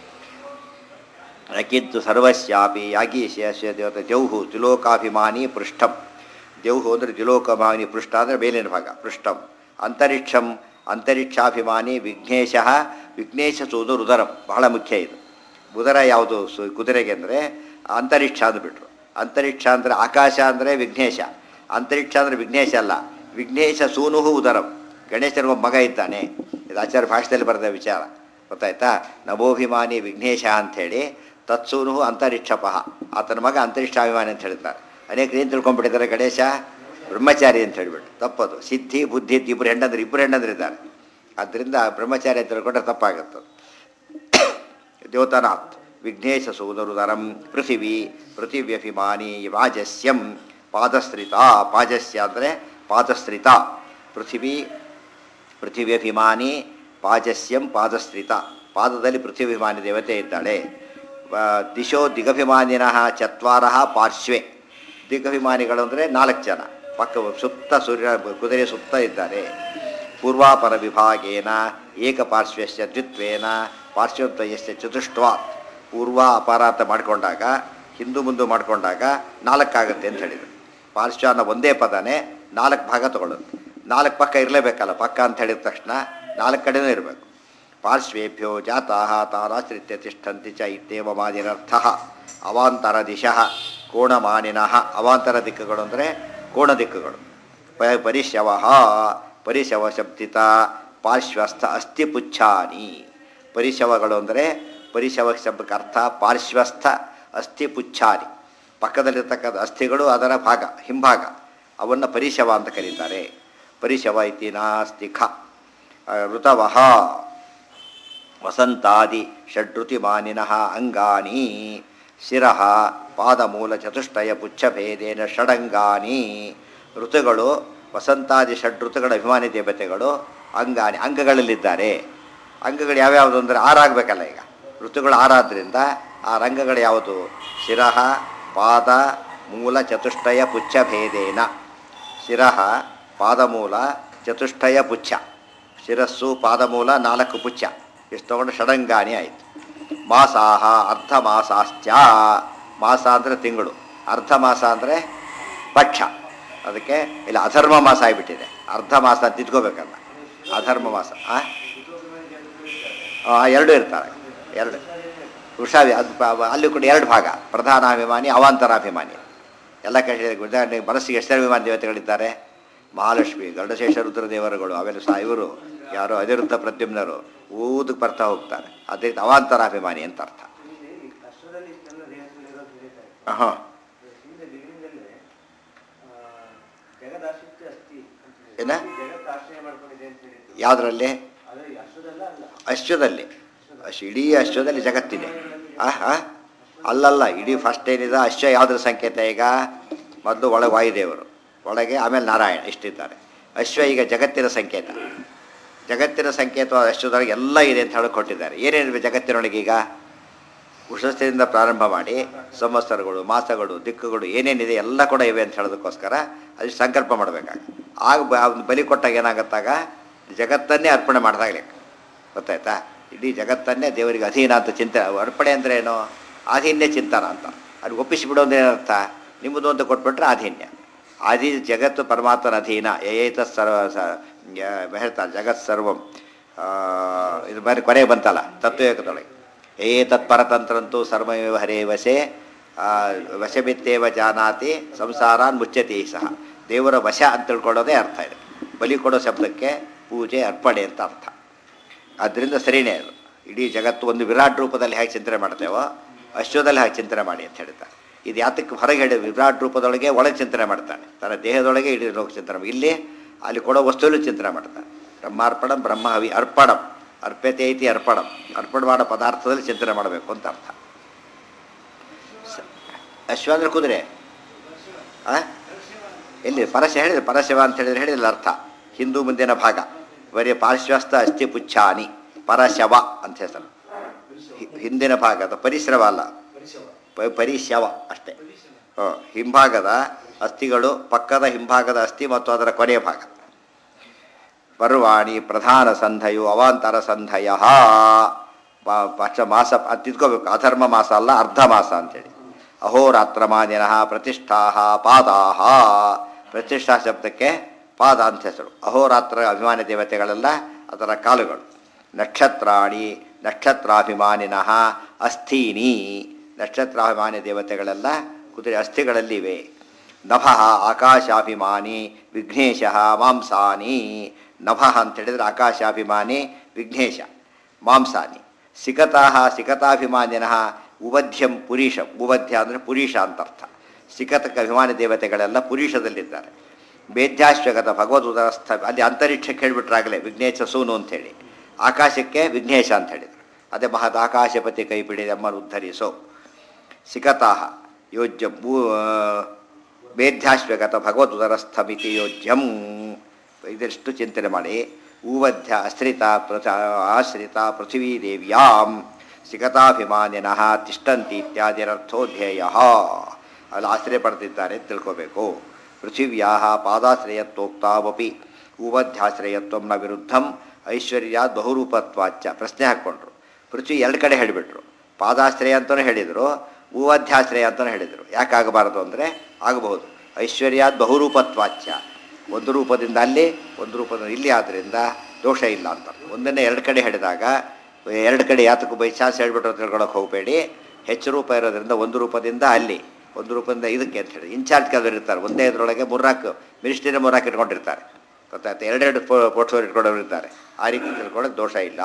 ಕಿಂತು ಸರ್ವಸ್ಯಾಪಿ ಯಾಗೀಶಯ ದೇವತೆ ಜೌಹು ದ್ಯುಲೋಕಾಭಿಮಾನಿ ಪೃಷ್ಠಂ ದೇವ್ಹು ಅಂದರೆ ದ್ಯುಲೋಕಾಭಿಮಾನಿ ಪೃಷ್ಠ ಅಂದರೆ ಮೇಲಿನ ಭಾಗ ಪೃಷ್ಠಂ ಅಂತರಿಕ್ಷಂ ಅಂತರಿಕ್ಷಾಭಿಮಾನಿ ವಿಘ್ನೇಶ ವಿಘ್ನೇಶ ಸೂದು ರುದರಂ ಬಹಳ ಮುಖ್ಯ ಇದು ಉದರ ಯಾವುದು ಸು ಕುದುರೆಗೆ ಅಂದರೆ ಅಂತರಿಕ್ಷ ಅಂದ್ಬಿಟ್ರು ಅಂತರಿಕ್ಷ ಅಂದರೆ ಆಕಾಶ ಅಂದರೆ ವಿಘ್ನೇಶ ಅಂತರಿಕ್ಷ ಅಂದರೆ ವಿಘ್ನೇಶ ಅಲ್ಲ ವಿಘ್ನೇಶ ಸೂನುಹು ಉದರಂ ಗಣೇಶನಿಗೊಬ್ಬ ಮಗ ಇದ್ದಾನೆ ಇದು ಆಚಾರ್ಯ ಭಾಷೆಯಲ್ಲಿ ಬರೆದ ವಿಚಾರ ಗೊತ್ತಾಯ್ತಾ ನಭೋಭಿಮಾನಿ ವಿಘ್ನೇಶ ಅಂಥೇಳಿ ತತ್ಸೂನು ಅಂತರಿಕ್ಷಪಃ ಆತನ ಮಗ ಅಂತರಿಕ್ಷಾಭಿಮಾನಿ ಅಂತ ಹೇಳ್ತಾರೆ ಅನೇಕರು ಏನು ತಿಳ್ಕೊಂಡ್ಬಿಟ್ಟಿದ್ದಾರೆ ಗಣೇಶ ಬ್ರಹ್ಮಚಾರಿ ಅಂತ ಹೇಳ್ಬಿಟ್ಟು ತಪ್ಪದು ಸಿದ್ಧಿ ಬುದ್ಧಿ ಅಂತ ಇಬ್ಬರು ಹೆಣ್ಣಂದ್ರೆ ಇಬ್ಬರು ಹೆಣ್ಣಂದ್ರಿದ್ದಾರೆ ಆದ್ದರಿಂದ ಬ್ರಹ್ಮಚಾರಿ ಅಂತ ತಿಳ್ಕೊಂಡ್ರೆ ತಪ್ಪಾಗುತ್ತೆ ದ್ಯೋತನಾಥ್ ವಿಘ್ನೇಶ ಸೋದರುದರಂ ಪೃಥಿವಿ ಪೃಥಿವ್ಯಭಿಮಾನಿ ವಾಜಸ್ಯಂ ಪಾದಸ್ತ್ರಿತ ಪಾಜಸ್ಯ ಅಂದರೆ ಪಾದಸ್ತ್ರಿತ ಪೃಥಿವಿ ಪೃಥಿವ್ಯಭಿಮಾನಿ ಪಾಜಸ್ಯಂ ಪಾದಸ್ತ್ರಿತ ಪಾದದಲ್ಲಿ ಪೃಥ್ವಿಭಿಮಾನಿ ದೇವತೆ ಇದ್ದಾಳೆ ವ- ದಿಶೋ ದಿಗಭಿಮಾನಿನಃ ಚತ್ವಾರ ಪಾರ್ಶ್ವೆ ದಿಗಭಿಮಾನಿಗಳು ಅಂದರೆ ನಾಲ್ಕು ಜನ ಪಕ್ಕ ಸುತ್ತ ಸೂರ್ಯ ಕುದುರೆ ಸುತ್ತ ಇದ್ದಾರೆ ಪೂರ್ವಾಪರ ವಿಭಾಗೇನ ಏಕಪಾರ್ಶ್ವಸ್ಯ ದ್ವಿತ್ವೇನ ಪಾರ್ಶ್ವದ್ವಯಸ್ಯ ಚತುಷ್ಟ್ವಾತ್ ಪೂರ್ವ ಅಪಾರ ಅಂತ ಮಾಡಿಕೊಂಡಾಗ ಹಿಂದು ಮುಂದು ಮಾಡಿಕೊಂಡಾಗ ನಾಲ್ಕಾಗುತ್ತೆ ಅಂತ ಹೇಳಿದರು ಪಾರ್ಶ್ವ ಅನ್ನೋ ಒಂದೇ ಪದನೇ ನಾಲ್ಕು ಭಾಗ ತಗೊಳ್ಳೋದು ನಾಲ್ಕು ಪಕ್ಕ ಇರಲೇಬೇಕಲ್ಲ ಪಕ್ಕ ಅಂತ ಹೇಳಿದ ತಕ್ಷಣ ನಾಲ್ಕು ಕಡೆನೂ ಇರಬೇಕು ಪಾರ್ಶ್ವೇಭ್ಯೋ ಜಾತಾಹ ತಾರಾಶ್ರಿತ್ಯ ತಿಷ್ಠಂತಿ ಚ ಇತ್ಯೇವ ಮಾದಿನರ್ಥ ಅವಾಂತರ ದಿಶಃ ಕೋಣಮಾನಿನಃ ಅವಾಂತರ ದಿಕ್ಕುಗಳು ಅಂದರೆ ಕೋಣ ದಿಕ್ಕುಗಳು ಪ ಪರಿಶವ ಪರಿಶವ ಶಬ್ದಿತ ಪಾರ್ಶ್ವಸ್ಥ ಅಸ್ಥಿಪುಚ್ಛಾನಿ ಪರಿಶವಗಳು ಅಂದರೆ ಪರಿಶವ ಶಬ್ದಕ್ಕೆ ಅರ್ಥ ಪಾರ್ಶ್ವಸ್ಥ ಅಸ್ಥಿಪುಚ್ಛಾನಿ ಪಕ್ಕದಲ್ಲಿರ್ತಕ್ಕಂಥ ಅಸ್ಥಿಗಳು ಅದರ ಭಾಗ ಹಿಂಭಾಗ ಅವನ್ನು ಪರಿಶವ ಅಂತ ಕರೀತಾರೆ ಪರಿಶವ ಇತಿ ನಾಸ್ತಿ ಖ ಋತವಃ ವಸಂತಾದಿ ಷಡ್ಋತಿಮಾನಿನಃ ಅಂಗಾನಿ ಶಿರಃ ಪಾದಮೂಲ ಚತುಷ್ಟಯ ಪುಚ್ಛಭೇದೇನ ಷಡಂಗಾನಿ ಋತುಗಳು ವಸಂತಾದಿ ಷಡ್ಋತುಗಳ ಅಭಿಮಾನಿ ದೇವತೆಗಳು ಅಂಗಾನಿ ಅಂಗಗಳಲ್ಲಿದ್ದಾರೆ ಅಂಗಗಳು ಯಾವ್ಯಾವುದು ಅಂದರೆ ಆರಾಗಬೇಕಲ್ಲ ಈಗ ಋತುಗಳು ಆರಾದ್ರಿಂದ ಆ ರಂಗಗಳು ಯಾವುದು ಶಿರಃ ಪಾದ ಮೂಲ ಚತುಷ್ಟಯ ಪುಚ್ಛಭೇದೇನ ಶಿರಃ ಪಾದಮೂಲ ಚತುಷ್ಟಯ ಪುಚ್ಛ ಶಿರಸ್ಸು ಪಾದಮೂಲ ನಾಲ್ಕು ಪುಚ್ಛ ಇಷ್ಟು ತಗೊಂಡು ಷಡಂಗಾನಿ ಆಯಿತು ಮಾಸಾಹ ಅರ್ಧ ಮಾಸಾಶ್ಚ ಮಾಸ ಅಂದರೆ ತಿಂಗಳು ಅರ್ಧ ಮಾಸ ಅಂದರೆ ಪಕ್ಷ ಅದಕ್ಕೆ ಇಲ್ಲ ಅಧರ್ಮ ಮಾಸ ಆಗಿಬಿಟ್ಟಿದೆ ಅರ್ಧ ಮಾಸ ಅಂತ ತಿದ್ಕೋಬೇಕಲ್ಲ ಅಧರ್ಮ ಮಾಸ ಆ? ಆ, ಎರಡು ಇರ್ತಾರೆ ಎರಡು ವೃಷಾವಿ ಅದು ಪ- ಅಲ್ಲಿ ಕೂಡ ಎರಡು ಭಾಗ ಪ್ರಧಾನಾಭಿಮಾನಿ ಅವಾಂತರಾಭಿಮಾನಿ ಎಲ್ಲ ಕಡೆ ಉದಾಹರಣೆಗೆ ಮನಸ್ಸಿಗೆ ಎಷ್ಟು ಅಭಿಮಾನಿ ದೇವತೆಗಳಿದ್ದಾರೆ ಮಹಾಲಕ್ಷ್ಮಿ ಗರುಡಶೇಷ ರುದ್ರ ದೇವರುಗಳು ಆಮೇಲೆ ಸಹ ಇವರು ಯಾರೋ ಅನಿರುದ್ಧ ಪ್ರದ್ಯುಮ್ನರು ಊದಕ್ಕೆ ಬರ್ತಾ ಹೋಗ್ತಾರೆ ಅದಕ್ಕೆ ಅವಾಂತರಾಭಿಮಾನಿ ಅಂತ ಅರ್ಥ ಅಷ್ಟರಲ್ಲಿ ಇಷ್ಟೆಲ್ಲ ದೇಹದಲ್ಲಿರೋದು ಹೇಳಿದ್ದಾರೆ ಹಾಂ ಹಿಂದೆ ಬಿಗಿನಿಂಗಲ್ಲೇ ಜಗದಾಶ್ರಿತ್ಯ ಅಸ್ತಿ ಅಂತ ಹೇಳಿದ್ರು. ಏನ? ಜಗತ್ತು ಆಶ್ರಯ ಮಾಡ್ಕೊಂಡಿದೆ ಅಂತ ಹೇಳಿದ್ರು ಯಾವುದರಲ್ಲಿ ಅದೇ ಅಷ್ಟದಲ್ಲ ಅಲ್ಲ ಅಶ್ವದಲ್ಲಿ ಅಶ್ ಇಡೀ ಅಶ್ವದಲ್ಲಿ ಜಗತ್ತಿದೆ ಆ ಆ? ಅಲ್ಲಲ್ಲ ಇಡೀ ಫಸ್ಟ್ ಏನಿದೆ ಅಶ್ವ ಯಾವುದ್ರ ಸಂಕೇತ ಈಗ ಮೊದಲು ಒಳಗೆ ವಾಯುದೇವರು ಒಳಗೆ ಆಮೇಲೆ ನಾರಾಯಣ ಇಷ್ಟಿದ್ದಾರೆ ಅಶ್ವ ಈಗ ಜಗತ್ತಿನ ಸಂಕೇತ ಜಗತ್ತಿನ ಸಂಕೇತವಾದ ಅಶ್ವದೊಳಗೆ ಎಲ್ಲ ಇದೆ ಅಂತ ಹೇಳಿ ಕೊಟ್ಟಿದ್ದಾರೆ ಏನೇನಿದೆ ಜಗತ್ತಿನೊಳಗೆ ಈಗ ಉಷಸ್ಥದಿಂದ ಪ್ರಾರಂಭ ಮಾಡಿ ಸಂವತ್ಸರಗಳು ಮಾಸಗಳು ದಿಕ್ಕುಗಳು ಏನೇನಿದೆ ಎಲ್ಲ ಕೂಡ ಇವೆ ಅಂತ ಹೇಳೋದಕ್ಕೋಸ್ಕರ ಅದು ಸಂಕಲ್ಪ ಮಾಡಬೇಕಾಗ ಆಗ ಬ- ಅವ್ನು ಬಲಿ ಕೊಟ್ಟಾಗ ಏನಾಗತ್ತಾಗ ಜಗತ್ತನ್ನೇ ಅರ್ಪಣೆ ಮಾಡಿದಾಗ ಲೆಕ್ಕ ಗೊತ್ತಾಯ್ತಾ ಇಡೀ ಜಗತ್ತನ್ನೇ ದೇವರಿಗೆ ಅಧೀನ ಅಂತ ಚಿಂತೆ ಅರ್ಪಣೆ ಅಂದರೆ ಏನು ಆಧೀನ್ಯ ಚಿಂತನ ಅಂತ ಅದು ಒಪ್ಪಿಸಿಬಿಡೋದು ಏನರ್ಥ ನಿಮ್ಮದು ಅಂತ ಕೊಟ್ಬಿಟ್ರೆ ಆಧೀನ್ಯ ಆದಿ ಜಗತ್ತು ಪರಮಾತ್ಮನ ಅಧೀನ ಯಯೇತ ಸರ್ವ ಸ ಯ- ಹೇಳ್ತಾರೆ ಜಗತ್ ಸರ್ವಂ ಆ, ಇದು ಬರೀ ಕೊನೆಗೆ ಬಂತಲ್ಲ ತತ್ವಯೋಗದೊಳಗೆ ಏ ತತ್ಪರತಂತ್ರಂತೂ ಸರ್ವಮೇವ ಹರೇ ವಶೆ ಆ, ವಶಮಿತ್ತೇವ ಜಾನಾತಿ ಸಂಸಾರಾನ್ ಮುಚ್ಚತಿ ಸಹ ದೇವರ ವಶ ಅಂತ ತಿಳ್ಕೊಳ್ಳೋದೇ ಅರ್ಥ ಇದೆ ಬಲಿ ಕೊಡೋ ಶಬ್ದಕ್ಕೆ ಪೂಜೆ ಅರ್ಪಣೆ ಅಂತ ಅರ್ಥ ಆದ್ದರಿಂದ ಸರಿನೇ ಅದು ಇಡೀ ಜಗತ್ತು ಒಂದು ವಿರಾಟ್ ರೂಪದಲ್ಲಿ ಹೇಗೆ ಚಿಂತನೆ ಮಾಡ್ತೇವೋ ಅಶ್ವದಲ್ಲಿ ಹಾಗೆ ಚಿಂತನೆ ಮಾಡಿ ಅಂತ ಹೇಳ್ತಾರೆ ಇದು ಯಾತಕ್ಕೆ ಹೊರಗೆ ಹೇಳಿ ವಿರಾಟ್ ರೂಪದೊಳಗೆ ಒಳಗೆ ಚಿಂತನೆ ಮಾಡ್ತಾನೆ ತನ್ನ ದೇಹದೊಳಗೆ ಇಡೀ ಲೋಕ ಚಿಂತನೆ ಮಾಡಿ. ಇಲ್ಲಿ ಅಲ್ಲಿ ಕೊಡೋ ವಸ್ತುವಲ್ಲೂ ಚಿಂತನೆ ಮಾಡ್ತಾನೆ ಬ್ರಹ್ಮಾರ್ಪಣಂ ಬ್ರಹ್ಮ ಹವಿ ಅರ್ಪಣಂ ಅರ್ಪ್ಯತೆ ಐತಿ ಅರ್ಪಣಂ ಅರ್ಪಣ ಮಾಡೋ ಪದಾರ್ಥದಲ್ಲಿ ಚಿಂತನೆ ಮಾಡಬೇಕು ಅಂತ ಅರ್ಥ ಸ- ಅಶ್ವ ಅಂದ್ರೆ ಕುದುರೆ ಆ? ಎಲ್ಲಿ ಪರಶ ಹೇಳಿದ್ರೆ ಪರಶಿವ ಅಂತ ಹೇಳಿದ್ರೆ ಹೇಳಿಲ್ಲ ಅರ್ಥ ಹಿಂದೂ ಮುಂದಿನ ಭಾಗ ಬರೀ ಪಾರ್ಶ್ವಸ್ಥ ಅಸ್ಥಿ ಪುಚ್ಛಾನಿ ಪರಶವ ಅಂತ ಹೆಸರು ಹಿ- ಹಿಂದಿನ ಭಾಗದ ಪರಿಶ್ರವ ಅಲ್ಲ ಪ- ಪರಿಶವ ಅಷ್ಟೇ ಹ, ಹಿಂಭಾಗದ ಅಸ್ಥಿಗಳು ಪಕ್ಕದ ಹಿಂಭಾಗದ ಅಸ್ಥಿ ಮತ್ತು ಅದರ ಕೊನೆಯ ಭಾಗ ಪರ್ವಾಣಿ ಪ್ರಧಾನ ಸಂಧಯು ಅವಾಂತರ ಸಂಧಯ ಪಕ್ಷ ಮಾಸ ಅದ್ ತಿದ್ಕೋಬೇಕು ಅಧರ್ಮ ಮಾಸ ಅಲ್ಲ ಅರ್ಧ ಮಾಸ ಅಂತೇಳಿ ಅಹೋರಾತ್ರ ಮಾದಿನಃ ಪ್ರತಿಷ್ಠಾ ಪಾದಾಹ ಪ್ರತಿಷ್ಠಾ ಶಬ್ದಕ್ಕೆ ಪಾದ ಅಂತ ಹೆಸರು ಅಹೋರಾತ್ರ ಅಭಿಮಾನಿ ದೇವತೆಗಳೆಲ್ಲ ಅದರ ಕಾಲುಗಳು ನಕ್ಷತ್ರಾಣಿ ನಕ್ಷತ್ರಾಭಿಮಾನಿನಃ ಅಸ್ಥೀನಿ ನಕ್ಷತ್ರಾಭಿಮಾನಿ ದೇವತೆಗಳೆಲ್ಲ ಕುದುರೆ ಅಸ್ಥಿಗಳಲ್ಲಿವೆ ನಭಃ ಆಕಾಶಾಭಿಮಾನಿ ವಿಘ್ನೇಶ ಮಾಂಸಾನಿ ನಭಃ ಅಂತ ಹೇಳಿದ್ರೆ ಆಕಾಶಾಭಿಮಾನಿ ವಿಘ್ನೇಶ ಮಾಂಸಾನಿ ಸಿಕತಾ ಸಿಕತಾಭಿಮಾನಿನಃ ಉಬಧ್ಯಂ ಪುರೀಶ ಉಬಧ್ಯ ಅಂದರೆ ಪುರೀಶ ಅಂತ ಅರ್ಥ ಸಿಕತಕ್ಕೆ ಅಭಿಮಾನಿ ದೇವತೆಗಳೆಲ್ಲ ಪುರೀಶದಲ್ಲಿದ್ದಾರೆ ಬೇದ್ಯಾಶ್ವಗತ ಭಗವದ್ಸ್ಥೆ ಅಲ್ಲಿ ಅಂತರಿಕ್ಷಕ್ಕೆ ಹೇಳಿಬಿಟ್ರಾಗಲೇ ವಿಘ್ನೇಶ ಸೂನು ಅಂಥೇಳಿ ಆಕಾಶಕ್ಕೆ ವಿಘ್ನೇಶ ಅಂತ ಹೇಳಿದರು ಅದೇ ಮಹದ್ ಆಕಾಶಪತಿ ಕೈ ಬಿಡಿದಮ್ಮನ್ನು ಉದ್ಧರಿಸೋ ಸಿಕತಾಹ ಯೋಜ್ಯ ಭೂ ಮೇಧ್ಯಾಶ್ವಗತ ಭಗವದುದರಸ್ಥಮಿತಿ ಯೋಜ್ಯಂ ಇದಷ್ಟು ಚಿಂತನೆ ಮಾಡಿ ಊವಧ್ಯ ಅಶ್ರಿತ ಪ್ರಚ ಆಶ್ರಿತ ಪೃಥಿವೀ ದೇವ್ಯಾಂ ಸಿಗತಾಭಿಮಾನಿನಃ ತಿಷ್ಟಂತಿ ಇತ್ಯಾದಿರರ್ಥೋಧ್ಯೇಯ ಅಲ್ಲಿ ಆಶ್ರಯ ಪಡೆದಿದ್ದಾರೆ ಅಂತ ತಿಳ್ಕೋಬೇಕು ಪೃಥಿವ್ಯಾ ಪಾದಾಶ್ರಯತ್ವೋಕ್ತಾವಪಿ ಊವಧ್ಯಾಶ್ರಯತ್ವಂ ನ ವಿರುದ್ಧಂ ಐಶ್ವರ್ಯ ಬಹುರೂಪತ್ವಾಚ್ಯ ಪ್ರಶ್ನೆ ಹಾಕ್ಕೊಂಡ್ರು ಪೃಥ್ವಿ ಎರಡು ಕಡೆ ಹೇಳಿಬಿಟ್ರು ಪಾದಾಶ್ರಯ ಅಂತಲೂ ಹೇಳಿದರು ಭೂವಧ್ಯಾಶ್ರಯ ಅಂತಲೂ ಹೇಳಿದರು ಯಾಕಾಗಬಾರದು ಅಂದರೆ ಆಗಬಹುದು ಐಶ್ವರ್ಯಾದ್ ಬಹುರೂಪತ್ವಾಚ್ಯ ಒಂದು ರೂಪದಿಂದ ಅಲ್ಲಿ ಒಂದು ರೂಪದಿಂದ ಇಲ್ಲಿ ಆದ್ದರಿಂದ ದೋಷ ಇಲ್ಲ ಅಂತ ಒಂದನ್ನೇ ಎರಡು ಕಡೆ ಹೇಳಿದಾಗ ಎರಡು ಕಡೆ ಯಾತಕ್ಕೂ ಬೈ ಚಾನ್ಸ್ ಹೇಳ್ಬಿಟ್ರು ಅಂತ ತಿಳ್ಕೊಳಕ್ಕೆ ಹೋಗಬೇಡಿ ಹೆಚ್ಚು ರೂಪ ಇರೋದ್ರಿಂದ ಒಂದು ರೂಪದಿಂದ ಅಲ್ಲಿ ಒಂದು ರೂಪದಿಂದ ಇದಕ್ಕೆ ಅಂತ ಹೇಳಿ ಇನ್ಚಾರ್ಜ್ ಕೆಲವರು ಇರ್ತಾರೆ ಒಂದೇ ಇದರೊಳಗೆ ಮೂರ್ನಾಲ್ಕು ಮಿನಿಸ್ಟ್ರಿನ ಮೂರ್ನಾಲ್ಕು ಇಟ್ಕೊಂಡಿರ್ತಾರೆ ಗೊತ್ತಾಯ್ತು ಎರಡೆರಡು ಪೋರ್ಟ್ಫೋಲಿಯೋ ಇಟ್ಕೊಂಡವ್ರು ಇರ್ತಾರೆ ಆ ರೀತಿ ತಿಳ್ಕೊಳ್ಳೋಕೆ ದೋಷ ಇಲ್ಲ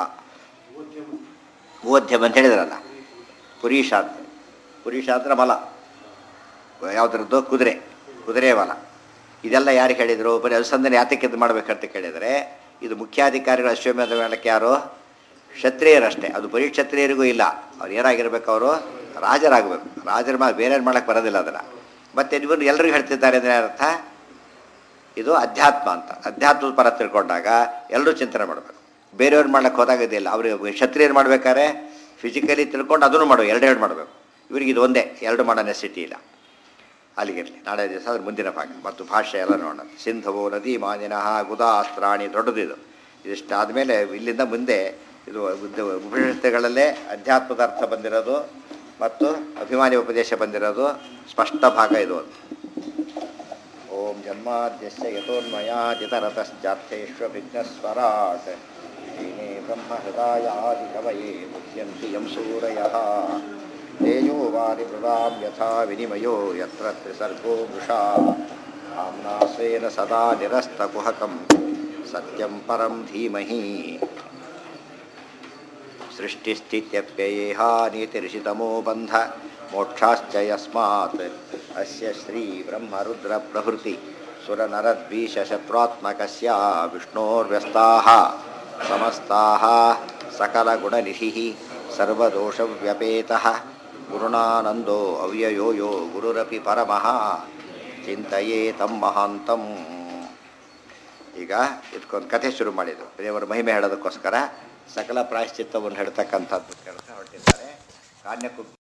ಭೂವಧ್ಯಮ ಅಂತ ಹೇಳಿದ್ರಲ್ಲ ಪುರೀಶ ಅಂತ ಪುರೀಶ ಅಂದ್ರೆ ಮಲ ಯಾವುದ್ರದ್ದು ಕುದುರೆ ಕುದುರೆ ಮಲ ಇದೆಲ್ಲ ಯಾರು ಹೇಳಿದರು ಬರೀ ಅನುಸಂಧಾನ ಯಾತಕ್ಕೆ ಇದು ಮಾಡ್ಬೇಕಂತ ಕೇಳಿದರೆ ಇದು ಮುಖ್ಯಾಧಿಕಾರಿಗಳು ಅಶ್ವಮೇಧ ಮೇಳಕ್ಕೆ ಯಾರು ಕ್ಷತ್ರಿಯರಷ್ಟೇ ಅದು ಬರೀ ಕ್ಷತ್ರಿಯರಿಗೂ ಇಲ್ಲ ಅವ್ರು ಏನಾಗಿರ್ಬೇಕು ಅವರು ರಾಜರಾಗಬೇಕು ರಾಜರ ಮಾ ಬೇರೆ ಮಾಡೋಕ್ಕೆ ಬರೋದಿಲ್ಲ ಅದನ್ನು ಮತ್ತು ಇವರು ಎಲ್ಲರಿಗೂ ಹೇಳ್ತಿದ್ದಾರೆ ಅಂದರೆ ಅರ್ಥ ಇದು ಅಧ್ಯಾತ್ಮ ಅಂತ ಅಧ್ಯಾತ್ಮದ ಪರ ತಿಳ್ಕೊಂಡಾಗ ಎಲ್ಲರೂ ಚಿಂತನೆ ಮಾಡಬೇಕು ಬೇರೆಯವ್ರು ಮಾಡ್ಲಿಕ್ಕೆ ಹೋದಾಗ ಇದಿಲ್ಲ ಅವ್ರಿಗೆ ಕ್ಷತ್ರಿಯರು ಮಾಡ್ಬೇಕಾದ್ರೆ ಫಿಸಿಕಲಿ ತಿಳ್ಕೊಂಡು ಅದನ್ನು ಮಾಡೋ ಎರಡೆರಡು ಮಾಡಬೇಕು ಇವ್ರಿಗೆ ಇದು ಒಂದೇ ಎರಡು ಮಾಡೋ ನೆಸಿಟಿ ಇಲ್ಲ ಅಲ್ಲಿಗಿರಲಿ ನಾಳೆ ದಿವಸ ಅದ್ರ ಮುಂದಿನ ಭಾಗ ಮತ್ತು ಭಾಷೆ ಎಲ್ಲ ನೋಡೋಣ ಸಿಂಧವು ನದಿ ಮಾನಿನಃ ಗುದಾಸ್ತ್ರಾಣಿ ದೊಡ್ಡದಿದು ಇದಿಷ್ಟಾದಮೇಲೆ ಇಲ್ಲಿಂದ ಮುಂದೆ ಇದು ಉಪನಿಷತ್ತುಗಳಲ್ಲೇ ಅಧ್ಯಾತ್ಮದ ಅರ್ಥ ಬಂದಿರೋದು ಮತ್ತು ಅಭಿಮಾನಿ ಉಪದೇಶ ಬಂದಿರೋದು ಸ್ಪಷ್ಟ ಭಾಗ ಇದು ಒಂದು ಓಂ ಜನ್ಮಾದ್ಯಸ್ಯ ಯಥೋನ್ಮಯಾದಿತರತಶ್ಚಾರ್ಥೇಷ್ವಭಿಘ್ನಸ್ವರಾಟ್ ಶ್ರೀನೇ ಬ್ರಹ್ಮಹೃದಾಯಾದಿಕವಯೇ ಮುಖ್ಯಂತಿ ಯಂ ಸೂರಯಃ ತೇಜೋ ವಾರಿಮೃದಾಂ ಯಥಾ ವಿನಿಮಯೋ ಯತ್ರ ತ್ರಿಸರ್ಗೋ ಮೃಷಾ ಆಮ್ನಾ ಸ್ವೇನ ಸದಾ ನಿರಸ್ತಕುಹಕಂ ಸತ್ಯಂ ಪರಂ ಧೀಮಹಿ ಸೃಷ್ಟಿಸ್ಥಿತ್ಯಪ್ಯಯೇಹಾನೀತಿರಿಷಿತಮೋ ಬಂಧ ಮೋಕ್ಷಾಶ್ಚ ಯಸ್ಮಾತ್ ಅಸ್ಯ ಶ್ರೀ ಬ್ರಹ್ಮರುದ್ರ ಪ್ರಭೃತಿ ಸುರನರದ್ವೀಷಶತ್ರುತ್ಮಕಸ್ಯ ವಿಷ್ಣೋರ್ವ್ಯಸ್ತಾಃ ಸಮಸ್ತಾಃ ಸಕಲಗುಣನಿಧಿಃ ಸರ್ವದೋಷವ್ಯಪೇತಃ ಗುರುಣಾನಂದೋ ಅವ್ಯಯೋ ಯೋ ಗುರುರಪಿ ಪರಮಃ ಚಿಂತೆಯೇ ತಮ್ಮ ಮಹಾಂತಂ ಈಗ ಇದಕ್ಕೊಂದು ಕಥೆ ಶುರು ಮಾಡಿದರು ದೇವರ ಮಹಿಮೆ ಹೇಳೋದಕ್ಕೋಸ್ಕರ ಸಕಲ ಪ್ರಾಯಶ್ಚಿತ್ತವನ್ನು ಹೇಳ್ತಕ್ಕಂಥದ್ದು ಕೆಲಸ ಹೊರಟಿದ್ದಾರೆ ಕಾನ್ಯಕು